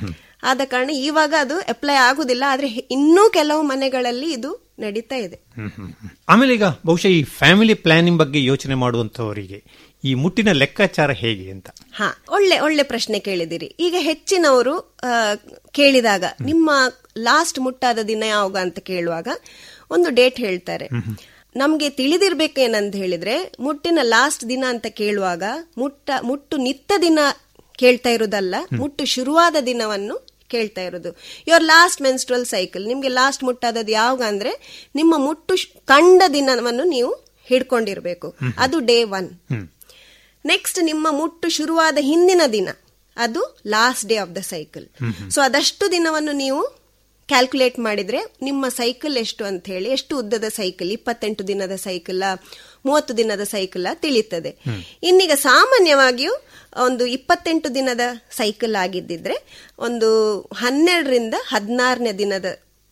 ಆದ ಕಾರಣ ಇವಾಗ ಅದು ಅಪ್ಲೈ ಆಗುದಿಲ್ಲ ಆದ್ರೆ ಹೆ- ಇನ್ನೂ ಕೆಲವು ಮನೆಗಳಲ್ಲಿ ಇದು ನಡೀತಾ ಇದೆ ಹ್ಮ್, ಹ್ಮ್, ಹ್ಮ್. ಆಮೇಲೆ ಈಗ ಬಹುಶಃ ಈ ಫ್ಯಾಮಿಲಿ ಪ್ಲಾನಿಂಗ್ ಬಗ್ಗೆ ಯೋಚನೆ ಮಾಡುವಂತವರಿಗೆ ಈ ಮುಟ್ಟಿನ ಲೆಕ್ಕಾಚಾರ ಹೇಗೆ ಅಂತ ಹಾ ಒಳ್ಳೆ ಒಳ್ಳೆ ಪ್ರಶ್ನೆ ಕೇಳಿದಿರಿ ಈಗ ಹೆಚ್ಚಿನವರು ಆ, ಕೇಳಿದಾಗ ನಿಮ್ಮ ಲಾಸ್ಟ್ ಮುಟ್ಟಾದ ದಿನ ಯಾವಾಗ ಅಂತ ಕೇಳುವಾಗ ಒಂದು ಡೇಟ್ ಹೇಳ್ತಾರೆ ನಮ್ಗೆ ತಿಳಿದಿರ್ಬೇಕೇನಂತ ಹೇಳಿದ್ರೆ ಮುಟ್ಟಿನ ಲಾಸ್ಟ್ ದಿನ ಅಂತ ಕೇಳುವಾಗ ಮುಟ್ಟ ಮುಟ್ಟು ನಿತ್ತ ದಿನ ಕೇಳ್ತಾ ಇರೋದಲ್ಲ ಮುಟ್ಟು ಶುರುವಾದ ದಿನವನ್ನು ಕೇಳ್ತಾ ಇರೋದು ಯುವರ್ ಲಾಸ್ಟ್ ಮೆನ್ಸ್ಟ್ರಲ್ ಸೈಕಲ್ ನಿಮ್ಗೆ ಲಾಸ್ಟ್ ಮುಟ್ಟಾದದ್ದು ಯಾವಾಗ ಅಂದ್ರೆ ನಿಮ್ಮ ಮುಟ್ಟು ಶ್- ಕಂಡ ದಿನವನ್ನು ನೀವು ಹಿಡ್ಕೊಂಡಿರ್ಬೇಕು ಅದು ಡೇ ಒನ್ ನೆಕ್ಸ್ಟ್ ನಿಮ್ಮ ಮುಟ್ಟು ಶುರುವಾದ ಹಿಂದಿನ ದಿನ ಅದು last day of the cycle so ಅದಷ್ಟು ದಿನವನ್ನು ನೀವು ಕ್ಯಾಲ್ಕುಲೇಟ್ ಮಾಡಿದ್ರೆ ನಿಮ್ಮ ಸೈಕಲ್ ಎಷ್ಟು ಅಂತ ಹೇಳಿ ಎಷ್ಟು ಉದ್ದದ ಸೈಕಲ್ ಇಪ್ಪತ್ತೆಂಟು ದಿನದ ಸೈಕಲ್ ಮೂವತ್ತು ದಿನದ ಸೈಕಲ್ ತಿಳಿತದೆ ಇನ್ನೀಗ ಸಾಮಾನ್ಯವಾಗಿಯೂ ಒಂದು ಇಪ್ಪತ್ತೆಂಟು ದಿನದ ಸೈಕಲ್ ಆಗಿದ್ದಿದ್ರೆ ಒಂದು ಹನ್ನೆರಡರಿಂದ ಹದಿನಾರನೇ ದಿನದ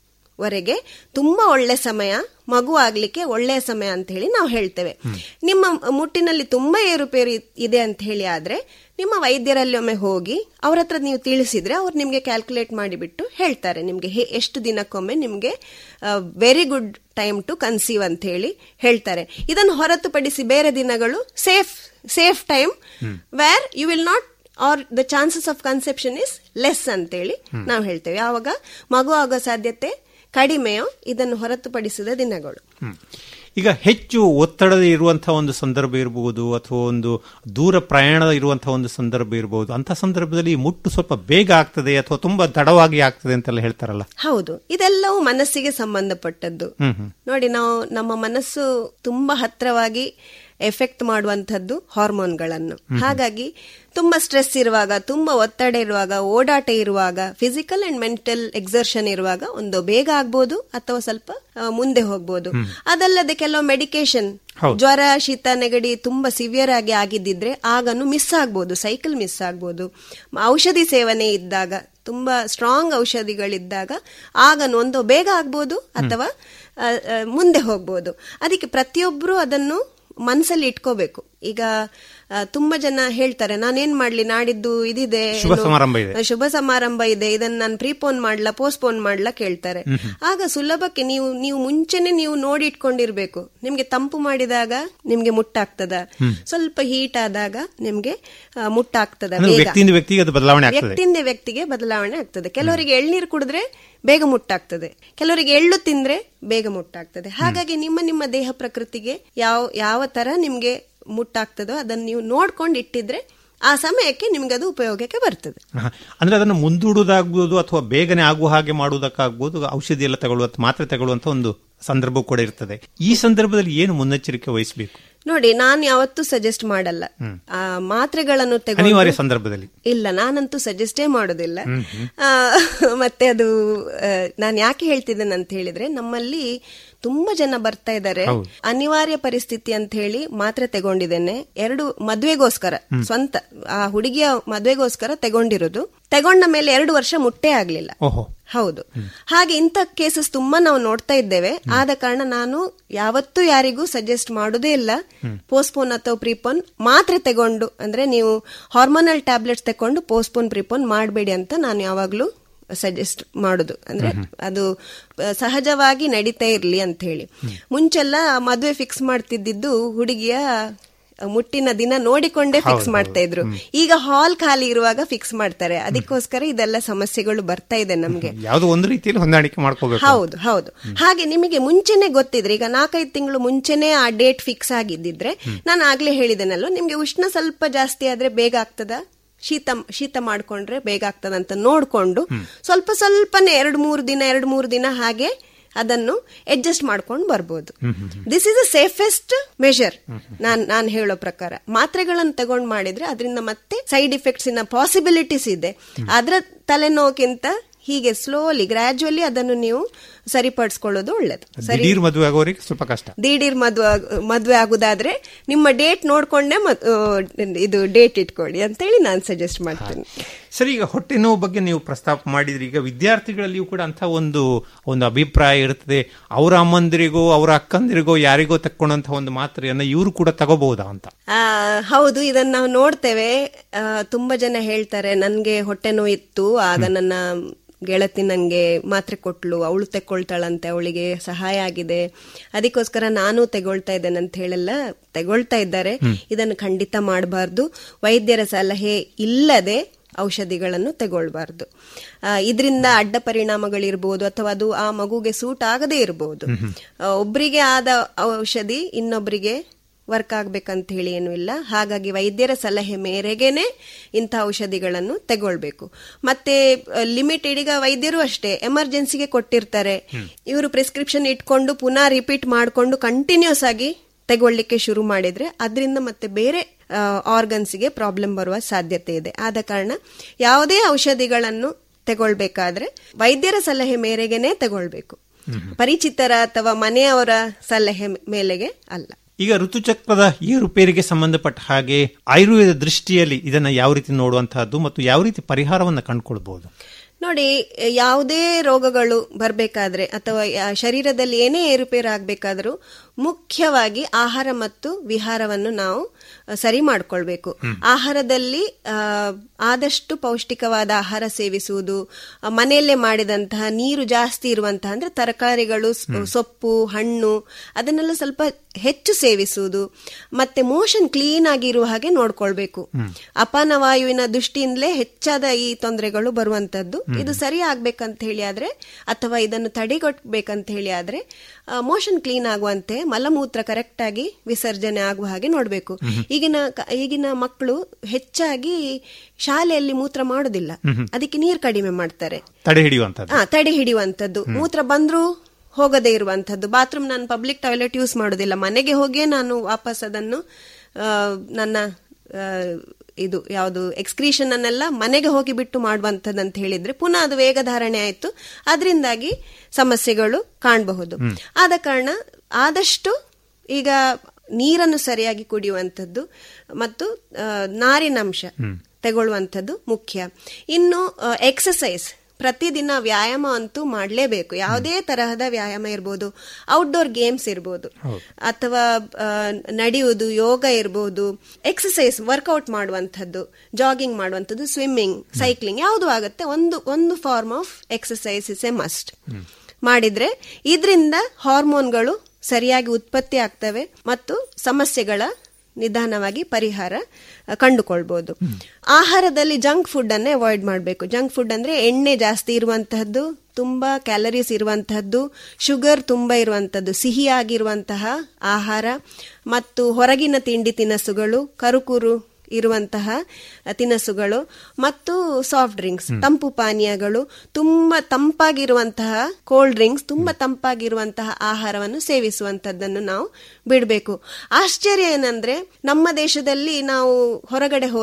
ವರೆಗೆ ತುಂಬಾ ಒಳ್ಳೆ ಸಮಯ ಮಗು ಆಗ್ಲಿಕ್ಕೆ ಒಳ್ಳೆಯ ಸಮಯ ಅಂತ ಹೇಳಿ ನಾವು ಹೇಳ್ತೇವೆ ನಿಮ್ಮ ಮುಟ್ಟಿನಲ್ಲಿ ತುಂಬಾ ಏರುಪೇರು ಇ- ಇದೆ ಅಂತ ಹೇಳಿ ಆದ್ರೆ ನಿಮ್ಮ ವೈದ್ಯರಲ್ಲಿ ಒಮ್ಮೆ ಹೋಗಿ ಅವ್ರ ಹತ್ರ ನೀವು ತಿಳಿಸಿದ್ರೆ ಅವ್ರು ನಿಮ್ಗೆ ಕ್ಯಾಲ್ಕುಲೇಟ್ ಮಾಡಿಬಿಟ್ಟು ಹೇಳ್ತಾರೆ ನಿಮ್ಗೆ ಹೇ- ಎಷ್ಟು ದಿನಕ್ಕೊಮ್ಮೆ ನಿಮ್ಗೆ very good time to conceive ಅಂತ ಹೇಳಿ ಹೇಳ್ತಾರೆ ಇದನ್ನು ಹೊರತುಪಡಿಸಿ ಬೇರೆ ದಿನಗಳು safe safe time where you will not are the chances of conception is less ಅಂತೇಳಿ ನಾವು ಹೇಳ್ತೇವೆ ಯಾವಾಗ ಮಗು ಆಗೋ ಸಾಧ್ಯತೆ ಕಡಿಮೆಯೋ ಇದನ್ನು ಹೊರತುಪಡಿಸಿದ ದಿನಗಳು ಹ್ಮ್. ಈಗ ಹೆಚ್ಚು ಒತ್ತಡದ ಇರುವಂತಹ ಒಂದು ಸಂದರ್ಭ ಇರಬಹುದು ಅಥವಾ ಒಂದು ದೂರ ಪ್ರಯಾಣ ಇರುವಂತಹ ಒಂದು ಸಂದರ್ಭ ಇರಬಹುದು ಅಂತ ಸಂದರ್ಭದಲ್ಲಿ ಈ ಮುಟ್ಟು ಸ್ವಲ್ಪ ಬೇಗ ಆಗ್ತದೆ ಅಥವಾ ತುಂಬಾ ತಡವಾಗಿ ಆಗ್ತದೆ ಅಂತೆಲ್ಲ ಹೇಳ್ತಾರಲ್ಲ ಹೌದು ಇದೆಲ್ಲವೂ ಮನಸ್ಸಿಗೆ ಸಂಬಂಧಪಟ್ಟದ್ದು ಹ್ಮ್ ಹ್ಮ್ ನೋಡಿ ನಾವು ನಮ್ಮ ಮನಸ್ಸು ತುಂಬಾ ಹತ್ರವಾಗಿ ಎಫೆಕ್ಟ್ ಮಾಡುವಂತದ್ದು ಹಾರ್ಮೋನ್ಗಳನ್ನು ಹಾಗಾಗಿ ತುಂಬಾ ಸ್ಟ್ರೆಸ್ ಇರುವಾಗ ತುಂಬಾ ಒತ್ತಡ ಇರುವಾಗ ಓಡಾಟ ಇರುವಾಗ ಫಿಸಿಕಲ್ ಅಂಡ್ ಮೆಂಟಲ್ ಎಕ್ಸರ್ಷನ್ ಇರುವಾಗ ಒಂದು ಬೇಗ ಆಗ್ಬೋದು ಅಥವಾ ಸ್ವಲ್ಪ ಆ, ಮುಂದೆ ಹೋಗ್ಬೋದು ಅದಲ್ಲದೆ ಕೆಲವು ಮೆಡಿಕೇಶನ್ ಜ್ವರ ಶೀತ ನೆಗಡಿ ತುಂಬಾ ಸಿವಿಯರ್ ಆಗಿ ಆಗಿದ್ದಿದ್ರೆ ಆಗನು ಮಿಸ್ ಆಗ್ಬೋದು ಸೈಕಲ್ ಮಿಸ್ ಆಗ್ಬೋದು ಔಷಧಿ ಸೇವನೆ ಇದ್ದಾಗ ತುಂಬಾ ಸ್ಟ್ರಾಂಗ್ ಔಷಧಿಗಳಿದ್ದಾಗ ಆಗನು ಒಂದು ಬೇಗ ಆಗ್ಬೋದು ಅಥವಾ ಆ, ಆ, ಮುಂದೆ ಹೋಗ್ಬೋದು ಅದಕ್ಕೆ ಪ್ರತಿಯೊಬ್ಬರು ಅದನ್ನು ಮನಸ್ಸಲ್ಲಿ ಇಟ್ಕೋಬೇಕು ಈಗ ಆ, ತುಂಬಾ ಜನ ಹೇಳ್ತಾರೆ ನಾನೇನ್ ಮಾಡ್ಲಿ ನಾಡಿದ್ದು ಇದಿದೆ ಶುಭ ಏನು, ಸಮಾರಂಭ ಇದೆ. ಶುಭ ಸಮಾರಂಭ ಇದೆ ಇದನ್ನ ನಾನು ಪ್ರೀಪೋನ್ ಮಾಡ್ಲಾ ಪೋಸ್ಟ್ಪೋನ್ ಮಾಡ್ಲಾ ಕೇಳ್ತಾರೆ ಆಗ ಸುಲಭಕ್ಕೆ ನೀವು ನೀವು ಮುಂಚೆನೆ ನೀವು ನೋಡಿ ಇಟ್ಕೊಂಡಿರ್ಬೇಕು ನಿಮ್ಗೆ ತಂಪು ಮಾಡಿದಾಗ ನಿಮ್ಗೆ ಮುಟ್ಟಾಗ್ತದ ಸ್ವಲ್ಪ ಹೀಟ್ ಆದಾಗ ನಿಮ್ಗೆ ಆ, ಮುಟ್ಟಾಗ್ತದ ಅಂದ್ರೆ ಬೇಗ ವ್ಯಕ್ತಿಯಿಂದ ವ್ಯಕ್ತಿಗೆ ಅದು ಬದಲಾವಣೆ ಆಗ್ತದೆ ವ್ಯಕ್ತಿಯಿಂದ ವ್ಯಕ್ತಿಗೆ ಬದಲಾವಣೆ ಆಗ್ತದೆ ಕೆಲವರಿಗೆ ಎಳ್ನೀರು ಕುಡಿದ್ರೆ ಬೇಗ ಮುಟ್ಟಾಗ್ತದೆ ಕೆಲವರಿಗೆ ಎಳ್ಳು ತಿಂದ್ರೆ ಬೇಗ ಮುಟ್ಟಾಗ್ತದೆ ಹಾಗಾಗಿ ನಿಮ್ಮ ನಿಮ್ಮ ದೇಹ ಪ್ರಕೃತಿಗೆ ಯಾವ ಯಾವ ತರ ನಿಮ್ಗೆ ಮುಟ್ಟಾಗ್ತದೋ ಅದನ್ನ ನೀವು ನೋಡ್ಕೊಂಡು ಇಟ್ಟಿದ್ರೆ ಆ ಸಮಯಕ್ಕೆ ನಿಮ್ಗೆ ಅದು ಉಪಯೋಗಕ್ಕೆ ಬರ್ತದೆ ಹ. ಅಂದ್ರೆ ಅದನ್ನು ಮುಂದೂಡುವುದಾಗ್ಬೋದು ಅಥವಾ ಬೇಗನೆ ಆಗುವ ಹಾಗೆ ಮಾಡುವುದಕ್ಕಾಗ್ಬೋದು ಔಷಧಿ ಎಲ್ಲ ತಗೊಳ್ಳುವಂತ ಮಾತ್ರೆ ತಗೊಳ್ಳುವಂತ ಒಂದು ಸಂದರ್ಭ ಕೂಡ ಇರ್ತದೆ ಈ ಸಂದರ್ಭದಲ್ಲಿ ಏನು ಮುನ್ನೆಚ್ಚರಿಕೆ ವಹಿಸಬೇಕು ನೋಡಿ ನಾನು ಯಾವತ್ತೂ ಸಜೆಸ್ಟ್ ಮಾಡಲ್ಲ ಆ ಮಾತ್ರೆಗಳನ್ನು ತಗೊಂಡು ಅನಿವಾರ್ಯ ಸಂದರ್ಭದಲ್ಲಿ ಇಲ್ಲ ನಾನಂತೂ ಸಜೆಸ್ಟೇ ಮಾಡೋದಿಲ್ಲ ಆ, ಮತ್ತೆ ಅದು ನಾನು ಯಾಕೆ ಹೇಳ್ತಿದ್ದೇನೆ ಅಂತ ಹೇಳಿದ್ರೆ ನಮ್ಮಲ್ಲಿ ತುಂಬಾ ಜನ ಬರ್ತಾ ಇದ್ದಾರೆ ಅನಿವಾರ್ಯ ಪರಿಸ್ಥಿತಿ ಅಂತ ಹೇಳಿ ಮಾತ್ರೆ ತಗೊಂಡಿದ್ದೇನೆ ಎರಡು ಮದ್ವೆಗೋಸ್ಕರ ಸ್ವಂತ ಆ ಹುಡುಗಿಯ ಮದ್ವೆಗೋಸ್ಕರ ತಗೊಂಡಿರೋದು ತಗೊಂಡ ಮೇಲೆ ಎರಡು ವರ್ಷ ಮುಟ್ಟೆ ಆಗ್ಲಿಲ್ಲ ಓಹೋ ಹೌದು ಹಾಗೆ ಇಂಥ ಕೇಸಸ್ ತುಂಬಾ ನಾವು ನೋಡ್ತಾ ಇದ್ದೇವೆ ಆದ ಕಾರಣ ನಾನು ಯಾವತ್ತೂ ಯಾರಿಗೂ ಸಜೆಸ್ಟ್ ಮಾಡುದೇ ಇಲ್ಲ ಪೋಸ್ಟ್ಪೋನ್ ಅಥವಾ ಪ್ರಿಪೋನ್ ಮಾತ್ರೆ ತಗೊಂಡು ಅಂದ್ರೆ ನೀವು ಹಾರ್ಮೋನಲ್ ಟ್ಯಾಬ್ಲೆಟ್ಸ್ ತಕೊಂಡು ಪೋಸ್ಟ್ಪೋನ್ ಪ್ರಿಪೋನ್ ಮಾಡಬೇಡಿ ಅಂತ ನಾನು ಯಾವಾಗ್ಲೂ ಸಜೆಸ್ಟ್ ಮಾಡುದು ಅಂದ್ರೆ ಅದು ಆ, ಸಹಜವಾಗಿ ನಡೀತಾ ಇರ್ಲಿ ಅಂತ ಹೇಳಿ ಮುಂಚೆಲ್ಲ ಮದುವೆ ಫಿಕ್ಸ್ ಮಾಡ್ತಿದ್ದಿದ್ದು ಹುಡುಗಿಯ ಮುಟ್ಟಿನ ದಿನ ನೋಡಿಕೊಂಡೇ ಫಿಕ್ಸ್ ಮಾಡ್ತಾ ಇದ್ರು ಈಗ ಹಾಲ್ ಖಾಲಿ ಇರುವಾಗ ಫಿಕ್ಸ್ ಮಾಡ್ತಾರೆ ಅದಕ್ಕೋಸ್ಕರ ಇದೆಲ್ಲ ಸಮಸ್ಯೆಗಳು ಬರ್ತಾ ಇದೆ ನಮ್ಗೆ ಯಾವುದೋ ಒಂದು ರೀತಿಯಲ್ಲಿ ಹೊಂದಾಣಿಕೆ ಮಾಡ್ಕೋಬೇಕು ಹೌದು ಹೌದು ಹಾಗೆ ನಿಮಗೆ ಮುಂಚೆನೆ ಗೊತ್ತಿದ್ರೆ ಈಗ ನಾಲ್ಕೈದು ತಿಂಗಳು ಮುಂಚೆನೆ ಆ ಡೇಟ್ ಫಿಕ್ಸ್ ಆಗಿದ್ದಿದ್ರೆ ನಾನು ಆಗ್ಲೇ ಹೇಳಿದೆನಲ್ವ ನಿಮ್ಗೆ ಉಷ್ಣ ಸ್ವಲ್ಪ ಜಾಸ್ತಿ ಆದ್ರೆ ಬೇಗ ಆಗ್ತದ ಶೀತ ಶೀತ ಮಾಡ್ಕೊಂಡ್ರೆ ಬೇಗ ಆಗ್ತದ ಅಂತ ನೋಡ್ಕೊಂಡು ಸ್ವಲ್ಪ ಸ್ವಲ್ಪನೇ ಎರಡು ಮೂರು ದಿನ ಎರಡು ಮೂರು ದಿನ ಹಾಗೆ ಅದನ್ನು ಅಡ್ಜಸ್ಟ್ ಮಾಡ್ಕೊಂಡು ಬರ್ಬೋದು this is a safest measure ನಾನ್ ನಾನ್ ಹೇಳೋ ಪ್ರಕಾರ ಮಾತ್ರೆಗಳನ್ನು ತಗೊಂಡ್ ಮಾಡಿದ್ರೆ ಅದರಿಂದ ಮತ್ತೆ ಸೈಡ್ ಇಫೆಕ್ಟ್ಸ್ ಇನ ಪಾಸಿಬಿಲಿಟೀಸ್ ಇದೆ ಅದರ ತಲೆನೋವಿಗಿಂತ ಹೀಗೆ ಸ್ಲೋಲಿ ಗ್ರಾಜುವಲಿ ಅದನ್ನು ನೀವು ಸರಿಪಡಿಸ್ಕೊಳ್ಳೋದು ಒಳ್ಳೇದು ಸರಿ ದಿಢೀರ್ ಮದುವೆ ಆಗೋರಿಗೆ ಸ್ವಲ್ಪ ಕಷ್ಟ ದಿಢೀರ್ ಮದ್ವೆ ಆಗ್- ಮದ್ವೆ ಆಗುದಾದ್ರೆ ನಿಮ್ಮ ಡೇಟ್ ನೋಡ್ಕೊಂಡೇ ಮದ್- ಆ, ಇದು ಡೇಟ್ ಇಟ್ಕೊಳ್ಳಿ ಅಂತೇಳಿ ನಾನು ಸಜೆಸ್ಟ್ ಮಾಡ್ತೀನಿ ಸರಿ ಈಗ ಹೊಟ್ಟೆ ನೋವು ಬಗ್ಗೆ ನೀವು ಪ್ರಸ್ತಾಪ ಮಾಡಿದ್ರಿ ಈಗ ವಿದ್ಯಾರ್ಥಿಗಳಲ್ಲಿಯೂ ಕೂಡ ಅಂತ ಒಂದು ಒಂದು ಅಭಿಪ್ರಾಯ ಇರ್ತದೆ ಅವರ ಅಮ್ಮಂದಿರಿಗೋ ಅವರ ಅಕ್ಕಂದಿರಿಗೋ ಯಾರಿಗೋ ತಕ್ಕೊಂಡಂತ ಒಂದು ಮಾತ್ರೆಯನ್ನ ಇವರು ಕೂಡ ತಗೋಬಹುದಾ ಅಂತ ಆ, ಹೌದು ಇದನ್ನ ನಾವು ನೋಡ್ತೇವೆ ಆ, ತುಂಬಾ ಜನ ಹೇಳ್ತಾರೆ ನನ್ಗೆ ಹೊಟ್ಟೆ ನೋವು ಇತ್ತು ಆಗ ನನ್ನ ಗೆಳತಿ ನಂಗೆ ಮಾತ್ರೆ ಕೊಟ್ಲು ಅವಳು ತೆಕ್ಕೊಳ್ತಾಳಂತೆ ಅವಳಿಗೆ ಸಹಾಯ ಆಗಿದೆ ಅದಕ್ಕೋಸ್ಕರ ನಾನು ತೆಗೊಳ್ತಾ ಇದ್ದೇನೆ ಅಂತ ಹೇಳೆಲ್ಲ ತೆಗೊಳ್ತಾ ಇದ್ದಾರೆ ಇದನ್ನು ಖಂಡಿತ ಮಾಡಬಾರ್ದು ವೈದ್ಯರ ಸಲಹೆ ಇಲ್ಲದೆ ಔಷಧಿಗಳನ್ನು ತಗೊಳ್ಬಾರ್ದು ಇದರಿಂದ ಅಡ್ಡ ಪರಿಣಾಮಗಳಿರ್ಬೋದು ಅಥವಾ ಅದು ಆ ಮಗುಗೆ ಸೂಟ್ ಆಗದೇ ಇರಬಹುದು ಒಬ್ಬರಿಗೆ ಆದ ಔಷಧಿ ಇನ್ನೊಬ್ಬರಿಗೆ ವರ್ಕ್ ಆಗ್ಬೇಕಂತ ಹೇಳಿ ಏನು ಇಲ್ಲ ಹಾಗಾಗಿ ವೈದ್ಯರ ಸಲಹೆ ಮೇರೆಗೆನೆ ಇಂಥ ಔಷಧಿಗಳನ್ನು ತಗೊಳ್ಬೇಕು ಮತ್ತೆ ಲಿಮಿಟೆಡ್ ಈಗ ವೈದ್ಯರು ಅಷ್ಟೇ ಎಮರ್ಜೆನ್ಸಿಗೆ ಕೊಟ್ಟಿರ್ತಾರೆ ಇವರು ಪ್ರಿಸ್ಕ್ರಿಪ್ಷನ್ ಇಟ್ಕೊಂಡು ಪುನಃ ರಿಪೀಟ್ ಮಾಡಿಕೊಂಡು ಕಂಟಿನ್ಯೂಸ್ ಆಗಿ ತಗೊಳ್ಳಿಕ್ಕೆ ಶುರು ಮಾಡಿದ್ರೆ ಅದರಿಂದ ಮತ್ತೆ ಬೇರೆ ಆರ್ಗನ್ಸ್ಗೆ ಪ್ರಾಬ್ಲಮ್ ಬರುವ ಸಾಧ್ಯತೆ ಇದೆ ಆದ ಕಾರಣ ಯಾವುದೇ ಔಷಧಿಗಳನ್ನು ತಗೊಳ್ಬೇಕಾದ್ರೆ ವೈದ್ಯರ ಸಲಹೆ ಮೇರೆಗೆನೆ ತಗೊಳ್ಬೇಕು ಪರಿಚಿತರ ಅಥವಾ ಮನೆಯವರ ಸಲಹೆ ಮೇಲೆಗೆ ಅಲ್ಲ ಈಗ ಋತುಚಕ್ರದ ಏರುಪೇರಿಗೆ ಸಂಬಂಧಪಟ್ಟ ಹಾಗೆ ಆಯುರ್ವೇದ ದೃಷ್ಟಿಯಲ್ಲಿ ಇದನ್ನ ಯಾವ ರೀತಿ ನೋಡುವಂತಹದ್ದು ಮತ್ತು ಯಾವ ರೀತಿ ಪರಿಹಾರವನ್ನ ಕಂಡುಕೊಳ್ಬಹುದು ನೋಡಿ ಯಾವುದೇ ರೋಗಗಳು ಬರಬೇಕಾದ್ರೆ ಅಥವಾ ಯಾ- ಶರೀರದಲ್ಲಿ ಏನೇ ಏರುಪೇರು ಆಗಬೇಕಾದರೂ ಮುಖ್ಯವಾಗಿ ಆಹಾರ ಮತ್ತು ವಿಹಾರವನ್ನು ನಾವು ಅ, ಸರಿ ಮಾಡ್ಕೊಳ್ಬೇಕು ಆಹಾರದಲ್ಲಿ ಆ, ಆದಷ್ಟು ಪೌಷ್ಟಿಕವಾದ ಆಹಾರ ಸೇವಿಸುವುದು ಆ, ಮನೆಯಲ್ಲೇ ಮಾಡಿದಂತಹ ನೀರು ಜಾಸ್ತಿ ಇರುವಂತಹ ಅಂದ್ರೆ ತರಕಾರಿಗಳು ಸ್- ಸೊಪ್ಪು ಹಣ್ಣು ಅದನ್ನೆಲ್ಲ ಸ್ವಲ್ಪ ಹೆಚ್ಚು ಸೇವಿಸುವುದು ಮತ್ತೆ ಮೋಷನ್ ಕ್ಲೀನ್ ಆಗಿ ಇರುವ ಹಾಗೆ ನೋಡ್ಕೊಳ್ಬೇಕು ಅಪಾನ ವಾಯುವಿನ ದೃಷ್ಟಿಯಿಂದಲೇ ಹೆಚ್ಚಾದ ಈ ತೊಂದರೆಗಳು ಬರುವಂತದ್ದು ಇದು ಸರಿ ಆಗ್ಬೇಕಂತ ಹೇಳಿ ಆದ್ರೆ ಅಥವಾ ಇದನ್ನು ತಡೆಗಟ್ಟಬೇಕಂತ ಹೇಳಿ ಆದ್ರೆ ಮೋಷನ್ ಕ್ಲೀನ್ ಆಗುವಂತೆ ಮಲಮೂತ್ರ ಕರೆಕ್ಟ್ ಆಗಿ ವಿಸರ್ಜನೆ ಆಗುವ ಹಾಗೆ ನೋಡ್ಬೇಕು ಈಗಿನ ಕ- ಈಗಿನ ಮಕ್ಕಳು ಹೆಚ್ಚಾಗಿ ಶಾಲೆಯಲ್ಲಿ ಮೂತ್ರ ಮಾಡುದಿಲ್ಲ ಅದಕ್ಕೆ ನೀರು ಕಡಿಮೆ ಮಾಡ್ತಾರೆ ತಡೆ ಹಿಡಿಯುವಂತದ್ದು ಆ ತಡೆ ಹಿಡಿಯುವಂತದ್ದು ಮೂತ್ರ ಬಂದ್ರೂ ಹೋಗದೇ ಇರುವಂತದ್ದು ಬಾತ್ರೂಮ್ ನಾನು ಪಬ್ಲಿಕ್ ಟಾಯ್ಲೆಟ್ ಯೂಸ್ ಮಾಡೋದಿಲ್ಲ ಮನೆಗೆ ಹೋಗಿಯೇ ನಾನು ವಾಪಸ್ ಅದನ್ನು ಆ, ನನ್ನ ಆ, ಇದು ಯಾವುದು ಎಕ್ಸ್ಕ್ರೀಷನ್ ಅನ್ನೆಲ್ಲ ಮನೆಗೆ ಹೋಗಿ ಬಿಟ್ಟು ಮಾಡುವಂಥದ್ದು ಅಂತ ಹೇಳಿದ್ರೆ ಪುನಃ ಅದು ವೇಗಧಾರಣೆ ಆಯ್ತು ಅದರಿಂದಾಗಿ ಸಮಸ್ಯೆಗಳು ಕಾಣಬಹುದು ಆದ ಕಾರಣ ಆದಷ್ಟು ಈಗ ನೀರನ್ನು ಸರಿಯಾಗಿ ಕುಡಿಯುವಂಥದ್ದು ಮತ್ತು ಆ, ನಾರಿನಂಶ ತಗೊಳ್ಳುವಂಥದ್ದು ಮುಖ್ಯ ಇನ್ನು ಎಕ್ಸಸೈಸ್ ಪ್ರತಿದಿನ ವ್ಯಾಯಾಮ ಅಂತೂ ಮಾಡಲೇಬೇಕು ಯಾವುದೇ ತರಹದ ವ್ಯಾಯಾಮ ಇರ್ಬೋದು ಔಟ್ಡೋರ್ ಗೇಮ್ಸ್ ಇರ್ಬೋದು ಅಥವಾ ಆ, ನಡೆಯುವುದು ಯೋಗ ಇರ್ಬೋದು ಎಕ್ಸಸೈಸ್ ವರ್ಕೌಟ್ ಮಾಡುವಂಥದ್ದು ಜಾಗಿಂಗ್ ಮಾಡುವಂಥದ್ದು ಸ್ವಿಮ್ಮಿಂಗ್ ಸೈಕ್ಲಿಂಗ್ ಯಾವುದು ಆಗುತ್ತೆ ಒಂದು ಒಂದು form of exercise is a must ಮಾಡಿದ್ರೆ ಇದರಿಂದ ಹಾರ್ಮೋನ್ಗಳು ಸರಿಯಾಗಿ ಉತ್ಪತ್ತಿ ಆಗ್ತವೆ ಮತ್ತು ಸಮಸ್ಯೆಗಳ ನಿಧಾನವಾಗಿ ಪರಿಹಾರ ಅ, ಕಂಡುಕೊಳ್ಬಹುದು ಆಹಾರದಲ್ಲಿ ಜಂಕ್ ಫುಡ್ ಅನ್ನೇ ಅವಾಯ್ಡ್ ಮಾಡಬೇಕು ಜಂಕ್ ಫುಡ್ ಅಂದ್ರೆ ಎಣ್ಣೆ ಜಾಸ್ತಿ ಇರುವಂತಹದ್ದು ತುಂಬಾ ಕ್ಯಾಲರೀಸ್ ಇರುವಂತಹದ್ದು ಶುಗರ್ ತುಂಬಾ ಇರುವಂತಹದ್ದು ಸಿಹಿಯಾಗಿರುವಂತಹ ಆಹಾರ ಮತ್ತು ಹೊರಗಿನ ತಿಂಡಿ ತಿನಸುಗಳು ಕರುಕುರು ಇರುವಂತಹ ತಿನಸುಗಳು ಮತ್ತು ಸಾಫ್ಟ್ ಡ್ರಿಂಕ್ಸ್ ತಂಪು ಪಾನೀಯಗಳು ತುಂಬಾ ತಂಪಾಗಿರುವಂತಹ ಕೋಲ್ಡ್ ಡ್ರಿಂಕ್ಸ್ ತುಂಬಾ ತಂಪಾಗಿರುವಂತಹ ಆಹಾರವನ್ನು ಸೇವಿಸುವಂತದ್ದನ್ನು ನಾವು ಬಿಡಬೇಕು ಆಶ್ಚರ್ಯ ಏನಂದ್ರೆ ನಮ್ಮ ದೇಶದಲ್ಲಿ ನಾವು ಹೊರಗಡೆ ಹೋದ್ರೆ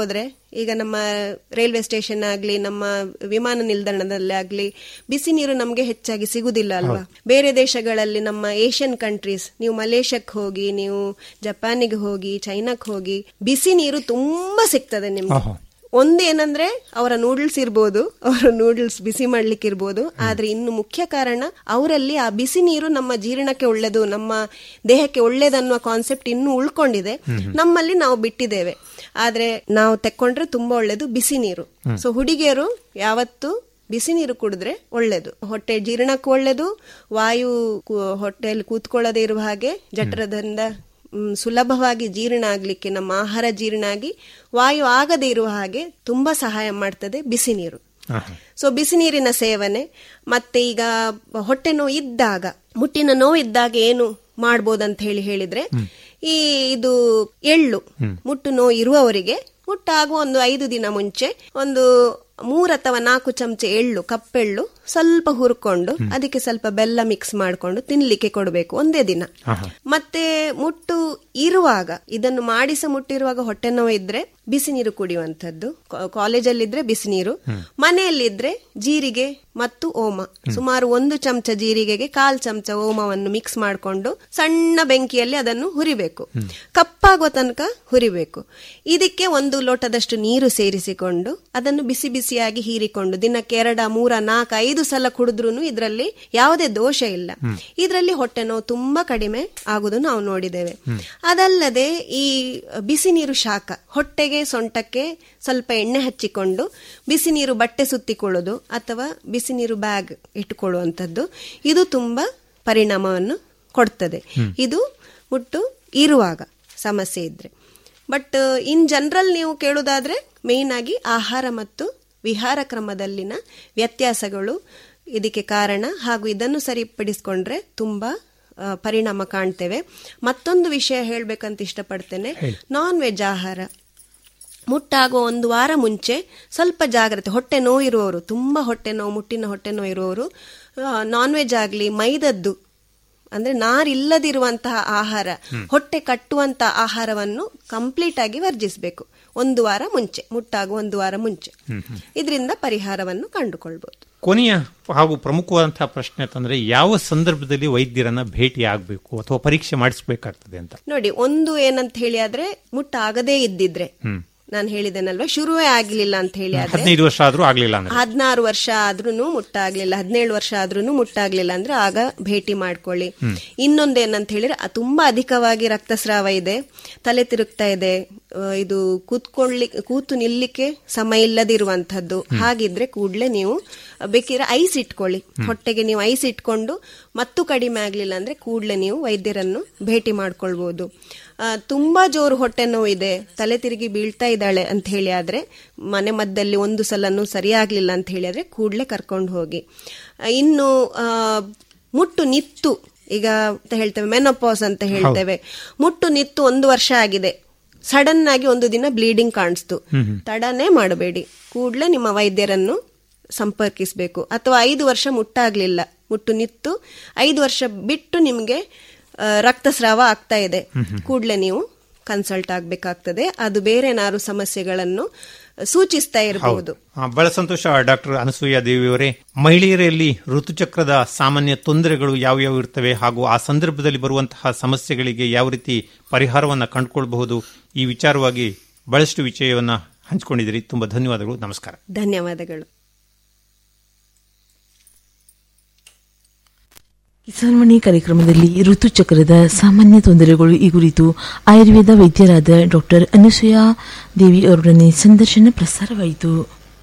ಈಗ ನಮ್ಮ ರೈಲ್ವೆ ಸ್ಟೇಷನ್ ಆಗ್ಲಿ ನಮ್ಮ ವಿಮಾನ ನಿಲ್ದಾಣದಲ್ಲಿ ಆಗ್ಲಿ ಬಿಸಿ ನೀರು ನಮ್ಗೆ ಹೆಚ್ಚಾಗಿ ಸಿಗುದಿಲ್ಲ ಅಲ್ವಾ ಬೇರೆ ದೇಶಗಳಲ್ಲಿ ನಮ್ಮ ಏಷ್ಯನ್ ಕಂಟ್ರೀಸ್ ನೀವು ಮಲೇಷ್ಯಾಕ್ ಹೋಗಿ ನೀವು ಜಪಾನಿಗೆ ಹೋಗಿ ಚೈನಾಕ್ ಹೋಗಿ ಬಿಸಿ ನೀರು ತುಂಬಾ ಸಿಗ್ತದೆ ನಿಮ್ಗೆ ಆಹಾ. ಒಂದು ಏನಂದ್ರೆ ಅವರ ನೂಡಲ್ಸ್ ಇರ್ಬೋದು ಅವರ ನೂಡಲ್ಸ್ ಬಿಸಿ ಮಾಡ್ಲಿಕ್ಕೆ ಇರ್ಬೋದು ಆದ್ರೆ ಇನ್ನು ಮುಖ್ಯ ಕಾರಣ ಅವರಲ್ಲಿ ಆ ಬಿಸಿ ನೀರು ನಮ್ಮ ಜೀರ್ಣಕ್ಕೆ ಒಳ್ಳೆದು ನಮ್ಮ ದೇಹಕ್ಕೆ ಒಳ್ಳೇದನ್ನುವ ಕಾನ್ಸೆಪ್ಟ್ ಇನ್ನೂ ಉಳ್ಕೊಂಡಿದೆ ನಮ್ಮಲ್ಲಿ ನಾವು ಬಿಟ್ಟಿದ್ದೇವೆ ಆದ್ರೆ ನಾವು ತೆಕ್ಕೊಂಡ್ರೆ ತುಂಬಾ ಒಳ್ಳೇದು ಬಿಸಿ ನೀರು ಸೊ ಹುಡುಗಿಯರು ಯಾವತ್ತು ಬಿಸಿ ನೀರು ಕುಡಿದ್ರೆ ಒಳ್ಳೇದು ಹೊಟ್ಟೆ ಜೀರ್ಣಕ್ಕೂ ಒಳ್ಳೇದು ವಾಯು ಕು- ಹೊಟ್ಟೆಯಲ್ಲಿ ಕೂತ್ಕೊಳ್ಳದೆ ಇರುವ ಹಾಗೆ ಜಠರದಿಂದ ಮ್, ಸುಲಭವಾಗಿ ಜೀರ್ಣ ಆಗ್ಲಿಕ್ಕೆ ನಮ್ಮ ಆಹಾರ ಜೀರ್ಣ ಆಗಿ ವಾಯು ಆಗದೆ ಇರುವ ಹಾಗೆ ತುಂಬಾ ಸಹಾಯ ಮಾಡ್ತದೆ ಬಿಸಿ ನೀರು ಆಹಾ. ಸೊ ಬಿಸಿ ನೀರಿನ ಸೇವನೆ ಮತ್ತೆ ಈಗ ಹೊಟ್ಟೆ ನೋವು ಇದ್ದಾಗ ಮುಟ್ಟಿನ ನೋವು ಇದ್ದಾಗ ಏನು ಮಾಡ್ಬೋದಂತ ಹೇಳಿ ಹೇಳಿದ್ರೆ ಈ ಇದು ಎಳ್ಳು ಮುಟ್ಟು ನೋವು ಇರುವವರಿಗೆ ಮುಟ್ಟಾಗುವ ಒಂದು ಐದು ದಿನ ಮುಂಚೆ ಒಂದು ಮೂರ್ ಅಥವಾ ನಾಲ್ಕು ಚಮಚ ಎಳ್ಳು ಕಪ್ಪೆಳ್ಳು ಸ್ವಲ್ಪ ಹುರ್ಕೊಂಡು ಅದಕ್ಕೆ ಸ್ವಲ್ಪ ಬೆಲ್ಲ ಮಿಕ್ಸ್ ಮಾಡ್ಕೊಂಡು ತಿನ್ಲಿಕ್ಕೆ ಕೊಡಬೇಕು ಒಂದೇ ದಿನ ಮತ್ತೆ ಮುಟ್ಟು ಇರುವಾಗ ಇದನ್ನು ಮಾಡಿಸ ಮುಟ್ಟಿರುವಾಗ ಹೊಟ್ಟೆ ನೋವು ಇದ್ರೆ ಬಿಸಿ ನೀರು ಕುಡಿಯುವಂತದ್ದು ಕಾಲೇಜಲ್ಲಿದ್ರೆ ಬಿಸಿ ನೀರು ಮನೆಯಲ್ಲಿದ್ರೆ ಜೀರಿಗೆ ಮತ್ತು ಓಮ ಸುಮಾರು ಒಂದು ಚಮಚ ಜೀರಿಗೆಗೆ ಕಾಲ್ ಚಮಚ ಓಮವನ್ನು ಮಿಕ್ಸ್ ಮಾಡಿಕೊಂಡು ಸಣ್ಣ ಬೆಂಕಿಯಲ್ಲಿ ಅದನ್ನು ಹುರಿಬೇಕು ಕಪ್ಪಾಗುವ ತನಕ ಹುರಿಬೇಕು ಇದಕ್ಕೆ ಒಂದು ಲೋಟದಷ್ಟು ನೀರು ಸೇರಿಸಿಕೊಂಡು ಅದನ್ನು ಬಿಸಿ ಬಿಸಿಯಾಗಿ ಹೀರಿಕೊಂಡು ದಿನಕ್ಕೆ ಎರಡ ಮೂರ ನಾಲ್ಕು ಐದು ಸಲ ಕುಡಿದ್ರೂ ಇದರಲ್ಲಿ ಯಾವುದೇ ದೋಷ ಇಲ್ಲ ಇದರಲ್ಲಿ ಹೊಟ್ಟೆ ನೋವು ತುಂಬಾ ಕಡಿಮೆ ಆಗುದು ನಾವು ನೋಡಿದ್ದೇವೆ ಅದಲ್ಲದೆ ಈ ಬಿಸಿ ನೀರು ಶಾಖ ಹೊಟ್ಟೆಗೆ ಸೊಂಟಕ್ಕೆ ಸ್ವಲ್ಪ ಎಣ್ಣೆ ಹಚ್ಚಿಕೊಂಡು ಬಿಸಿ ನೀರು ಬಟ್ಟೆ ಸುತ್ತಿಕೊಳ್ಳೋದು ಅಥವಾ ಬಿಸಿ ನೀರು ಬ್ಯಾಗ್ ಇಟ್ಟುಕೊಳ್ಳುವಂಥದ್ದು ಇದು ತುಂಬಾ ಪರಿಣಾಮವನ್ನು ಕೊಡ್ತದೆ ಇದು ಮುಟ್ಟು ಇರುವಾಗ ಸಮಸ್ಯೆ ಇದ್ರೆ ಬಟ್ ಇನ್ ಜನರಲ್ ನೀವು ಕೇಳುವುದಾದ್ರೆ ಮೇನ್ ಆಗಿ ಆಹಾರ ಮತ್ತು ವಿಹಾರ ಕ್ರಮದಲ್ಲಿನ ವ್ಯತ್ಯಾಸಗಳು ಇದಕ್ಕೆ ಕಾರಣ ಹಾಗೂ ಇದನ್ನು ಸರಿಪಡಿಸಿಕೊಂಡ್ರೆ ತುಂಬಾ ಆ, ಪರಿಣಾಮ ಕಾಣ್ತೇವೆ ಮತ್ತೊಂದು ವಿಷಯ ಹೇಳ್ಬೇಕಂತ ಇಷ್ಟಪಡ್ತೇನೆ ನಾನ್ ವೆಜ್ ಆಹಾರ ಮುಟ್ಟಾಗುವ ಒಂದು ವಾರ ಮುಂಚೆ ಸ್ವಲ್ಪ ಜಾಗ್ರತೆ ಹೊಟ್ಟೆ ನೋವು ಇರುವವರು ತುಂಬಾ ಹೊಟ್ಟೆ ನೋವು ಮುಟ್ಟಿನ ಹೊಟ್ಟೆ ನೋವು ಇರುವವರು ನಾನ್ ವೆಜ್ ಆಗಲಿ ಮೈದದ್ದು ಅಂದ್ರೆ ನಾರಿಲ್ಲದಿರುವಂತಹ ಆಹಾರ ಹೊಟ್ಟೆ ಕಟ್ಟುವಂತಹ ಆಹಾರವನ್ನು ಕಂಪ್ಲೀಟ್ ಆಗಿ ವರ್ಜಿಸಬೇಕು ಒಂದು ವಾರ ಮುಂಚೆ ಮುಟ್ಟಾಗುವ ಒಂದು ವಾರ ಮುಂಚೆ ಇದರಿಂದ ಪರಿಹಾರವನ್ನು ಕಂಡುಕೊಳ್ಬಹುದು ಕೊನೆಯ ಹಾಗೂ ಪ್ರಮುಖವಾದಂತಹ ಪ್ರಶ್ನೆ ಅಂತಂದ್ರೆ ಯಾವ ಸಂದರ್ಭದಲ್ಲಿ ವೈದ್ಯರನ್ನ ಭೇಟಿ ಆಗಬೇಕು ಅಥವಾ ಪರೀಕ್ಷೆ ಮಾಡಿಸಬೇಕಾಗ್ತದೆ ಅಂತ ನೋಡಿ ಒಂದು ಏನಂತ ಹೇಳಿ ಆದ್ರೆ ಮುಟ್ಟ ಆಗದೇ ಇದ್ದಿದ್ರೆ ನಾನು ಹೇಳಿದ್ದೇನಲ್ವಾ ಶುರುವೇ ಆಗ್ಲಿಲ್ಲ ಅಂತ ಹೇಳಿ ಆದ್ರೆ ಹದಿನೈದು ವರ್ಷ ಆದ್ರೂ ಆಗ್ಲಿಲ್ಲ ಅಂದ್ರೆ ಹದಿನಾರು ವರ್ಷ ಆದ್ರೂ ಮುಟ್ಟಾಗ್ಲಿಲ್ಲ ಹದಿನೇಳು ವರ್ಷ ಆದ್ರೂ ಮುಟ್ಟಾಗ್ಲಿಲ್ಲ ಅಂದ್ರೆ ಆಗ ಭೇಟಿ ಮಾಡ್ಕೊಳ್ಳಿ ಇನ್ನೊಂದೇನಂತ ಹೇಳಿದ್ರೆ ಅ- ತುಂಬಾ ಅಧಿಕವಾಗಿ ರಕ್ತಸ್ರಾವ ಇದೆ ತಲೆ ತಿರುಗ್ತಾ ಇದೆ ಆ, ಇದು ಕೂತ್ಕೊಳ್ಳಿ ಕೂತು ನಿಲ್ಲಿಕ್ಕೆ ಸಮಯ ಇಲ್ಲದಿರುವಂತದ್ದು ಹಾಗಿದ್ರೆ ಕೂಡ್ಲೆ ನೀವು ಬೇಕಿದ್ರೆ ಐಸ್ ಇಟ್ಕೊಳ್ಳಿ ಹೊಟ್ಟೆಗೆ ನೀವು ಐಸ್ ಇಟ್ಕೊಂಡು ಮತ್ತು ಕಡಿಮೆ ಆಗ್ಲಿಲ್ಲ ಅಂದ್ರೆ ಕೂಡ್ಲೆ ನೀವು ವೈದ್ಯರನ್ನು ಭೇಟಿ ಮಾಡ್ಕೊಳ್ಬಹುದು ಆ, ತುಂಬಾ ಜೋರು ಹೊಟ್ಟೆ ನೋವು ಇದೆ ತಲೆ ತಿರುಗಿ ಬೀಳ್ತಾ ಇದ್ದಾಳೆ ಅಂತ ಹೇಳಿ ಆದ್ರೆ ಮನೆ ಮದ್ದಲ್ಲಿ ಒಂದು ಸಲನು ಸರಿಯಾಗ್ಲಿಲ್ಲ ಅಂತ ಹೇಳಿ ಆದ್ರೆ ಕೂಡ್ಲೆ ಕರ್ಕೊಂಡು ಹೋಗಿ ಆ, ಇನ್ನು ಆ, ಮುಟ್ಟು ನಿತ್ತು ಈಗ ಅಂತ ಹೇಳ್ತೇವೆ ಮೆನೋಪಾಸ್ ಅಂತ ಹೇಳ್ತೇವೆ ಮುಟ್ಟು ನಿತ್ತು ಒಂದು ವರ್ಷ ಆಗಿದೆ ಸಡನ್ ಆಗಿ ಒಂದು ದಿನ ಬ್ಲೀಡಿಂಗ್ ಕಾಣಿಸ್ತು ತಡನೇ ಮಾಡಬೇಡಿ ಕೂಡ್ಲೆ ನಿಮ್ಮ ವೈದ್ಯರನ್ನು ಸಂಪರ್ಕಿಸಬೇಕು ಅಥವಾ ಐದು ವರ್ಷ ಮುಟ್ಟಾಗ್ಲಿಲ್ಲ ಮುಟ್ಟು ನಿತ್ತು ಐದು ವರ್ಷ ಬಿಟ್ಟು ನಿಮ್ಗೆ ಆ, ರಕ್ತಸ್ರಾವ ಆಗ್ತಾ ಇದೆ ಕೂಡ್ಲೆ ನೀವು ಕನ್ಸಲ್ಟ್ ಆಗ್ಬೇಕಾಗ್ತದೆ ಅದು ಬೇರೆ ಏನಾದ್ರು ಸಮಸ್ಯೆಗಳನ್ನು ಸೂಚಿಸ್ತಾ ಇರಬಹುದು ಆ, ಬಹಳ ಸಂತೋಷ ಡಾಕ್ಟರ್ ಅನಸೂಯ ದೇವಿಯವರೇ ಮಹಿಳೆಯರಲ್ಲಿ ಋತುಚಕ್ರದ ಸಾಮಾನ್ಯ ತೊಂದರೆಗಳು ಯಾವ್ಯಾವ ಇರ್ತವೆ ಹಾಗೂ ಆ ಸಂದರ್ಭದಲ್ಲಿ ಬರುವಂತಹ ಸಮಸ್ಯೆಗಳಿಗೆ ಯಾವ ರೀತಿ ಪರಿಹಾರವನ್ನ ಕಂಡುಕೊಳ್ಬಹುದು ಈ ವಿಚಾರವಾಗಿ ಬಹಳಷ್ಟು ವಿಷಯವನ್ನ ಹಂಚಿಕೊಂಡಿದ್ದೀರಿ ತುಂಬಾ ಧನ್ಯವಾದಗಳು ನಮಸ್ಕಾರ ಧನ್ಯವಾದಗಳು ಕಿಸಾನ್ವಾಣಿ ಕಾರ್ಯಕ್ರಮದಲ್ಲಿ ಋತುಚಕ್ರದ ಸಾಮಾನ್ಯ ತೊಂದರೆಗಳು ಈ ಕುರಿತು ಆಯುರ್ವೇದ ವೈದ್ಯರಾದ ಡಾಕ್ಟರ್ ಅನಸೂಯ ದೇವಿ ಅವರೊಡನೆ ಸಂದರ್ಶನ ಪ್ರಸಾರವಾಯಿತು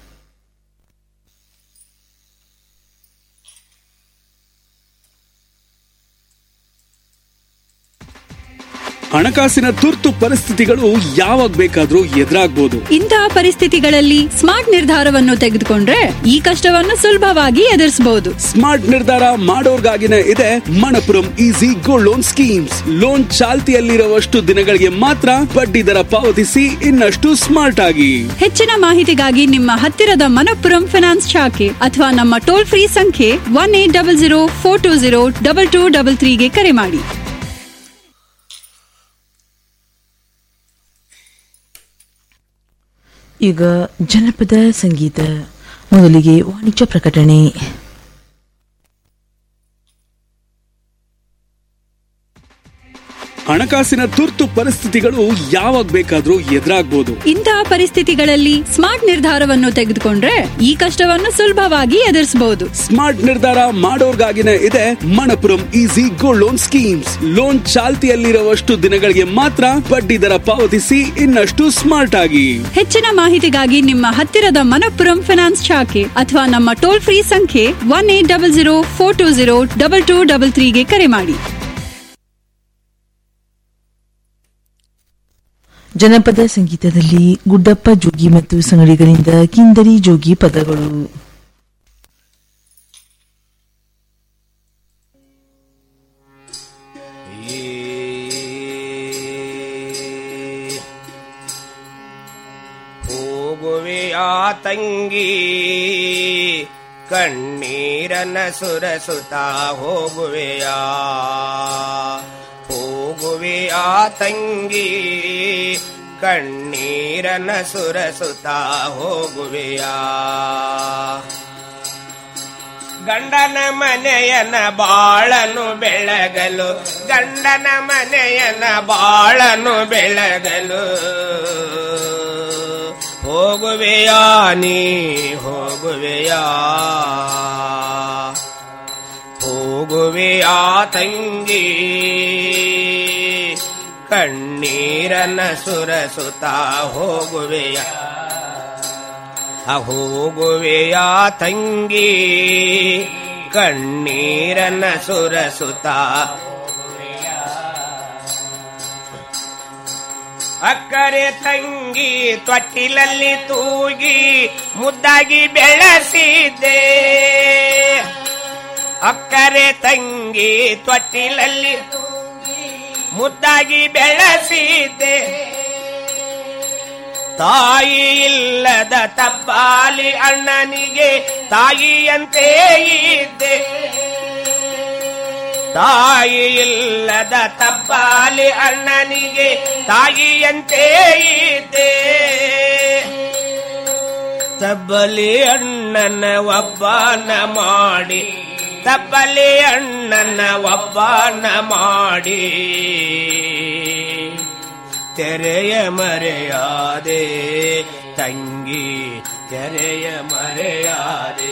ಹಣಕಾಸಿನ ತುರ್ತು ಪರಿಸ್ಥಿತಿಗಳು ಯಾವಾಗ ಬೇಕಾದ್ರೂ ಎದುರಾಗ್ಬೋದು ಇಂತಹ ಪರಿಸ್ಥಿತಿಗಳಲ್ಲಿ ಸ್ಮಾರ್ಟ್ ನಿರ್ಧಾರವನ್ನು ತೆಗೆದುಕೊಂಡ್ರೆ ಈ ಕಷ್ಟವನ್ನು ಸುಲಭವಾಗಿ ಎದುರಿಸಬಹುದು ಸ್ಮಾರ್ಟ್ ನಿರ್ಧಾರ ಮಾಡೋರ್ಗಾಗಿನೇ ಇದೆ Manappuram easy gold loan schemes loan ಚಾಲ್ತಿಯಲ್ಲಿರುವಷ್ಟು ದಿನಗಳಿಗೆ ಮಾತ್ರ ಬಡ್ಡಿ ದರ ಪಾವತಿಸಿ ಇನ್ನಷ್ಟು ಸ್ಮಾರ್ಟ್ ಆಗಿ ಹೆಚ್ಚಿನ ಮಾಹಿತಿಗಾಗಿ ನಿಮ್ಮ ಹತ್ತಿರದ ಮನಪ್ಪುರಂ ಫಿನಾನ್ಸ್ ಶಾಖೆ ಅಥವಾ ನಮ್ಮ ಟೋಲ್ ಫ್ರೀ ಸಂಖ್ಯೆ one eight double zero four two zero double two double ತ್ರೀಗೆ ಕರೆ ಮಾಡಿ ಈಗ ಜನಪದ ಸಂಗೀತ ಮೊದಲಿಗೆ ವಾಣಿಜ್ಯ ಪ್ರಕಟಣೆ ಹಣಕಾಸಿನ ತುರ್ತು ಪರಿಸ್ಥಿತಿಗಳು ಯಾವಾಗ ಬೇಕಾದ್ರೂ ಎದುರಾಗ್ಬೋದು ಇಂತಹ ಪರಿಸ್ಥಿತಿಗಳಲ್ಲಿ ಸ್ಮಾರ್ಟ್ ನಿರ್ಧಾರವನ್ನು ತೆಗೆದುಕೊಂಡ್ರೆ ಈ ಕಷ್ಟವನ್ನು ಸುಲಭವಾಗಿ ಎದುರಿಸಬಹುದು ಸ್ಮಾರ್ಟ್ ನಿರ್ಧಾರ ಮಾಡೋರ್ಗಾಗಿನೇ ಇದೆ Manappuram easy gold loan schemes loan ಚಾಲ್ತಿಯಲ್ಲಿರುವಷ್ಟು ದಿನಗಳಿಗೆ ಮಾತ್ರ ಬಡ್ಡಿ ದರ ಪಾವತಿಸಿ ಇನ್ನಷ್ಟು ಸ್ಮಾರ್ಟ್ ಆಗಿ ಹೆಚ್ಚಿನ ಮಾಹಿತಿಗಾಗಿ ನಿಮ್ಮ ಹತ್ತಿರದ ಮನಪ್ಪುರಂ ಫಿನಾನ್ಸ್ ಶಾಖೆ ಅಥವಾ ನಮ್ಮ ಟೋಲ್ ಫ್ರೀ ಸಂಖ್ಯೆ one eight double zero four two zero double two double ತ್ರೀಗೆ ಕರೆ ಮಾಡಿ ಜನಪದ ಸಂಗೀತದಲ್ಲಿ ಗುಡ್ಡಪ್ಪ ಜೋಗಿ ಮತ್ತು ಸಂಗಡಿಗರಿಂದ ಕಿಂದರಿ ಜೋಗಿ ಪದಗಳು ಹೋಗುವೆಯ ತಂಗಿ ಕಣ್ಣೀರನ ಸುರಸುತ್ತ ಹೋಗುವೆಯ ಹೋಗುವೆಯ ತಂಗಿ ಕಣ್ಣೀರನ ಸುರಸುತ್ತ ಹೋಗುವೆಯ ಗಂಡನ ಮನೆಯನ ಬಾಳನು ಬೆಳಗಲು ಗಂಡನ ಮನೆಯನ ಬಾಳನು ಬೆಳಗಲು ಹೋಗುವೆಯಾ ನೀ ಹೋಗುವೆಯಾ ಹೋಗುವೆಯಾ ತಂಗಿ ಕಣ್ಣೀರನ ಸುರಸುತ್ತ ಹೋಗುವೆಯ ಹೋಗುವೆಯ ತಂಗಿ ಕಣ್ಣೀರನ ಸುರಸುತ್ತ ಅಕ್ಕರೆ ತಂಗಿ ತೊಟ್ಟಿಲಲ್ಲಿ ತೂಗಿ ಮುದ್ದಾಗಿ ಬೆಳೆಸಿದ್ದೆ ಅಕ್ಕರೆ ತಂಗಿ ತೊಟ್ಟಿಲಲ್ಲಿ ಮುದ್ದಾಗಿ ಬೆಳೆಸಿದ್ದೆ ತಾಯಿ ಇಲ್ಲದ ತಬ್ಬಾಲಿ ಅಣ್ಣನಿಗೆ ತಾಯಿಯಂತೆ ಇದ್ದೆ ತಾಯಿ ಇಲ್ಲದ ತಬ್ಬಾಲಿ ಅಣ್ಣನಿಗೆ ತಾಯಿಯಂತೆ ಇದ್ದೆ ತಬ್ಬಲಿ ಅಣ್ಣನ ಒಬ್ಬನ ಮಾಡಿ ತಬ್ಬಲಿ ಅಣ್ಣನ ಒಬ್ಬನ ಮಾಡಿ ತೆರೆಯ ಮರೆಯಾದೆ ತಂಗಿ ತೆರೆಯ ಮರೆಯಾದೆ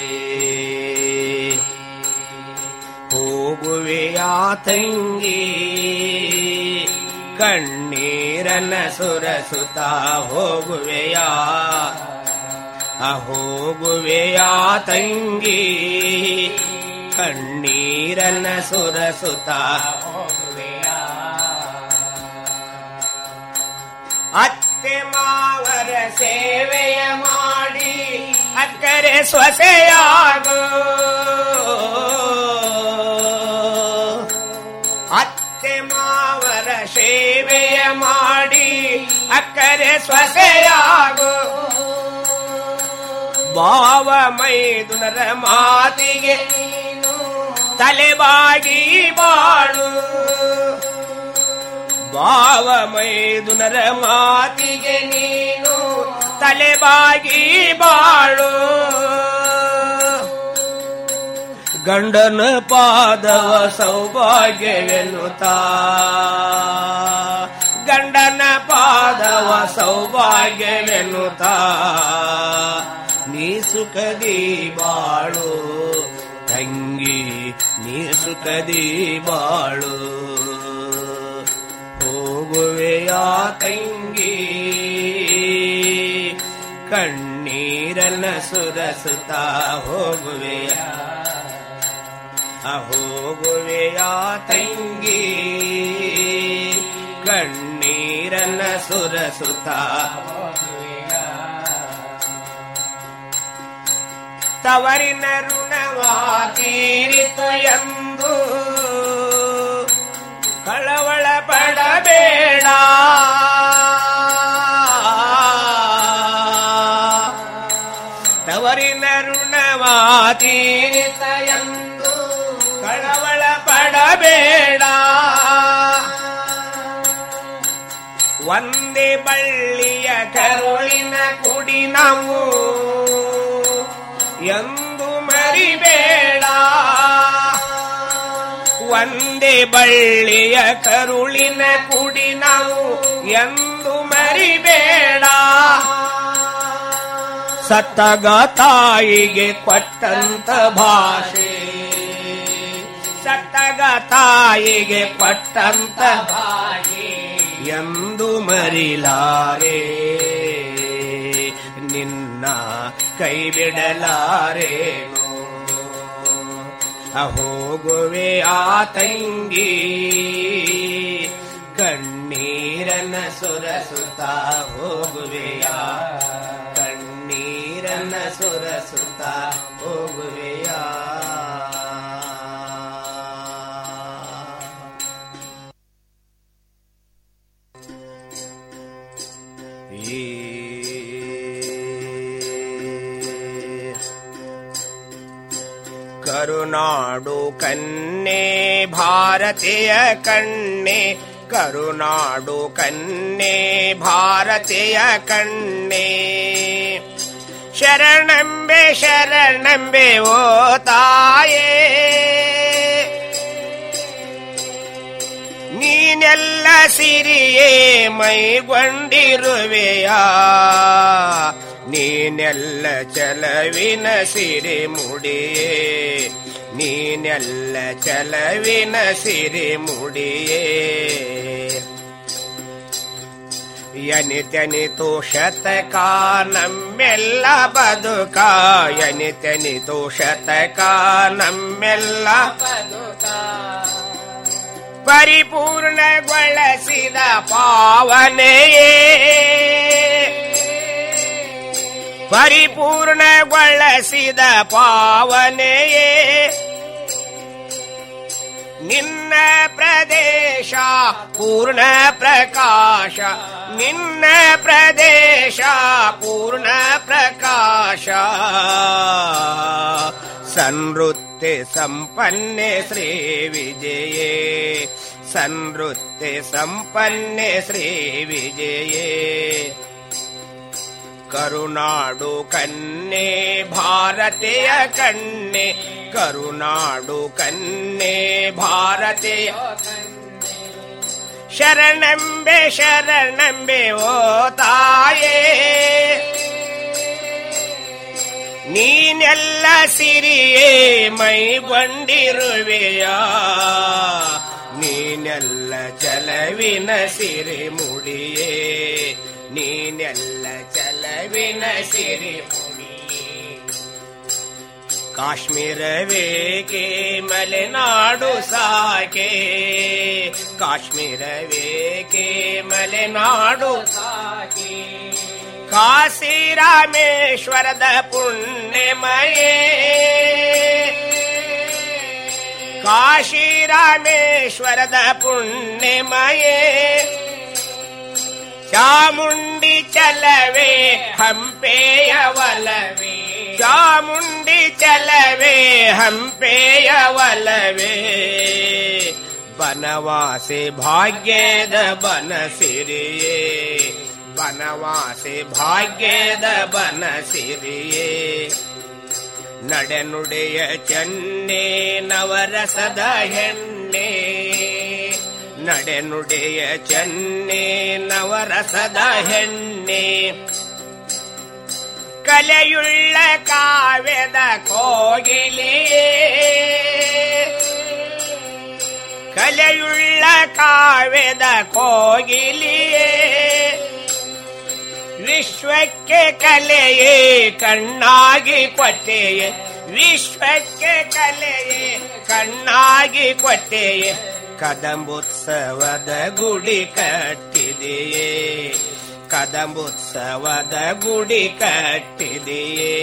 ಹೋಗುವೆಯ ತಂಗಿ ಕಣ್ಣೀರನ ಸುರಸುತ್ತ ಹೋಗುವೆಯ ಹೋಗುವೆಯ ತಂಗಿ ಕಣ್ಣೀರನ ಸುರಸುತ್ತ ಹೋಗುವೆಯ ಅತ್ತೆ ಮಾವರ ಸೇವೆಯ ಮಾಡಿ ಅಕ್ಕರೆ ಸೊಸೆಯಾಗು ಅತ್ತೆ ಮಾವರ ಸೇವೆಯ ಮಾಡಿ ಅಕ್ಕರೆ ಸೊಸೆಯಾಗು ಭಾವ ಮೈದುನರ ಮಾತಿಗೆ ತಲೆಬಾಗಿ ಬಾಳು ಭಾವ ಮೈದುನರ ಮಾತಿಗೆ ನೀನು ತಲೆಬಾಗಿ ಬಾಳು ಗಂಡನ ಪಾದವ ಸೌಭಾಗ್ಯವೆನ್ನುತ್ತಾ ಗಂಡನ ಪಾದವ ಸೌಭಾಗ್ಯವೆನ್ನುತ್ತಾ ನೀ ಸುಖದಿ ಬಾಳು ತಂಗಿ ನೀ ಸುಖದಿ ಬಾಳು ಹೋಗುವೆಯ ತಂಗಿ ಕಣ್ಣೀರನ್ನ ಸುರಸುತ್ತ ಹೋಗುವೆಯ ಹೋಗುವೆಯ ತಂಗಿ ಕಣ್ಣೀರನ್ನ ಸುರಸುತ್ತ ತವರಿನ ಋಣವಾ ತೀರಿತು ಎಂದು ಕಳವಳ ಪಡಬೇಡ ತವರಿನ ಋಣವಾ ತೀರಿತ ಎಂದು ಕಳವಳ ಪಡಬೇಡ ಒಂದೇ ಬಳ್ಳಿಯ ಕರುಳಿನ ಕುಡಿ ನಾವು ಎಂದು ಮರಿಬೇಡ ಒಂದೇ ಬಳ್ಳಿಯ ಕರುಳಿನ ಕುಡಿ ನಾವು ಎಂದು ಮರಿಬೇಡ ಸತ್ತಗ ತಾಯಿಗೆ ಕೊಟ್ಟಂತ ಭಾಷೆ ಸತ್ತಗ ತಾಯಿಗೆ ಕೊಟ್ಟಂತ ಭಾಷೆ ಎಂದು ಮರಿಲಾರೆ ನಿನ್ನ ಕೈ ಬಿಡಲಾರೇನು ಹೋಗುವೆ ಆ ತಂಗಿ ಕಣ್ಣೀರನ ಸುರಸುತ್ತ ಹೋಗುವೆಯ ಕಣ್ಣೀರನ ಸುರಸುತ್ತ ಹೋಗುವೆಯ ಕರುನಾಡು ಕನ್ನೆ ಭಾರತೀಯ ಕಣ್ಣೆ ಕರುನಾಡು ಕನ್ನೆ ಭಾರತೀಯ ಕಣ್ಣೆ ಶರಣಂಬೆ ಶರಣಂಬೆ ಓ ತಾಯೇ ನೀನೆಲ್ಲ ಸಿರಿಯೇ ಮೈಗೊಂಡಿರುವೆಯ ನೀನೆಲ್ಲ ಚಲವಿನ ಸಿರಿ ಮುಡಿಯೇ ನೀನೆಲ್ಲ ಚಲವಿನ ಸಿರಿ ಮುಡಿಯೇ ಯನಿತನಿತು ಶತಕ ನಮ್ಮೆಲ್ಲ ಬದುಕ ಯನಿತನಿತು ಶತಕ ನಮ್ಮೆಲ್ಲ ಬದುಕ ಪರಿಪೂರ್ಣಗೊಳಿಸಿದ ಪಾವನೆಯೇ ಪರಿಪೂರ್ಣಗೊಳಿಸಿದ ಪಾವನೆಯೇ ನಿನ್ನ ಪ್ರದೇಶ ಪೂರ್ಣ ಪ್ರಕಾಶ ನಿನ್ನ ಪ್ರದೇಶ ಪೂರ್ಣ ಪ್ರಕಾಶ ಸಂವೃತ್ತಿ ಸಂಪನ್ನೆ ಶ್ರೀ ವಿಜಯೇ ಸಂವೃತ್ತಿ ಸಂಪನ್ನೆ ಶ್ರೀ ವಿಜಯೇ ಕರುನಾಡು ಕನ್ನೆ ಭಾರತೀಯ ಕಣ್ಣೆ ಕರುನಾಡು ಕನ್ನೆ ಭಾರತೀಯ ಶರಣಂಬೆ ಶರಣಂಬೆ ಓ ತಾಯೇ ನೀನೆಲ್ಲ ಸಿರಿಯೇ ಮೈಗೊಂಡಿರುವೆಯ ನೀನೆಲ್ಲ ಚಲವಿನ ಸಿರಿ ಮುಡಿಯೇ ನೀನೆಲ್ಲ ಚಲವಿನ ಸಿರಿ ಮುಡಿಯೇ ಕಾಶ್ಮೀರವೇಕೆ ಮಲೆನಾಡು ಸಾಕೆ ಕಾಶ್ಮೀರವೇಕೆ ಮಲೆನಾಡು ಸಾಕೆ ಕಾಶಿ ರಾಮೇಶ್ವರದ ಪುಣ್ಯಮಯೇ ಕಾಶಿ ರಾಮೇಶ್ವರದ ಪುಣ್ಯಮಯೇ ಚಾಮುಂಡಿ ಚಲವೇ ಹಂಪೆಯ ಒಲವೇ ಚಾಮುಂಡಿ ಚಲವೇ ಹಂಪೆಯ ಒಲವೇ ಬನವಾಸಿ ಭಾಗ್ಯದ ಬನಸಿರಿಯೇ ಬನವಾಸಿ ಭಾಗ್ಯದ ಬನಸಿರಿಯೇ ನಡೆನುಡೆಯ ಚೆನ್ನೆ ನವರಸದ ಹೆಣ್ಣೆ ನಡೆನುಡೆಯ ಚೆನ್ನೆ ನವರಸದ ಹೆಣ್ಣೆ ಕಲೆಯುಳ್ಳ ಕಾವ್ಯದ ಕೋಗಿಲಿಯೇ ಕಲೆಯುಳ್ಳ ಕಾವ್ಯದ ಕೋಗಿಲಿಯೇ ವಿಶ್ವಕ್ಕೆ ಕಲೆಯೇ ಕಣ್ಣಾಗಿ ಕೊಟ್ಟೆಯೇ ವಿಶ್ವಕ್ಕೆ ಕಲೆಯೇ ಕಣ್ಣಾಗಿ ಕೊಟ್ಟೆಯೇ ಕದಂಬೋತ್ಸವದ ಗುಡಿ ಕಟ್ಟಿದೆಯೇ ಕದಂಬೋತ್ಸವದ ಗುಡಿ ಕಟ್ಟಿದೆಯೇ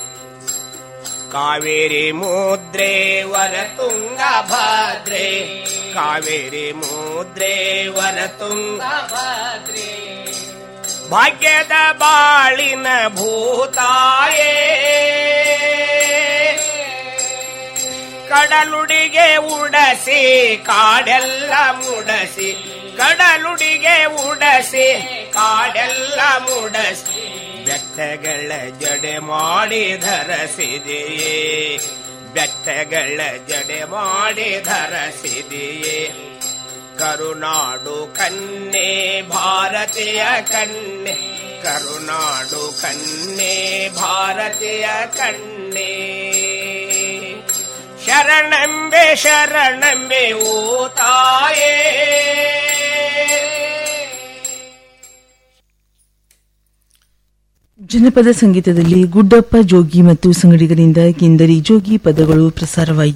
ಕಾವೇರಿ ಮುದ್ರೆ ವರತುಂಗ ಭದ್ರೆ ಕಾವೇರಿ ಮುದ್ರೆ ವರತುಂಗ ಭದ್ರೆ ಭಾಗ್ಯದ ಬಾಳಿನ ಭೂತಾಯೇ ಕಡಲುಡಿಗೆ ಉಡಸಿ ಕಾಡೆಲ್ಲ ಮುಡಸಿ ಕಡಲುಡಿಗೆ ಉಡಸಿ ಕಾಡೆಲ್ಲ ಮುಡಸಿ ಬೆಟ್ಟಗಳ ಜಡೆ ಮಾಡಿ ಧರಸಿದೆಯೇ ಬೆಟ್ಟಗಳ ಜಡೆ ಮಾಡಿ ಧರಸಿದೆಯೇ ಕರುನಾಡು ಕನ್ನೆ ಭಾರತೀಯ ಕನ್ನೆ ಕರುನಾಡು ಕನ್ನೆ ಭಾರತೀಯ ಕನ್ನೆ ಶರಣಂಬೆ ಶರಣಂಬೆ ಓ ತಾಯೇ ಜನಪದ ಸಂಗೀತದಲ್ಲಿ ಗುಡ್ಡಪ್ಪ ಜೋಗಿ ಮತ್ತು ಸಂಗಡಿಗರಿಂದ ಕಿಂದರಿ ಜೋಗಿ ಪದಗಳು ಪ್ರಸಾರವಾಯಿತು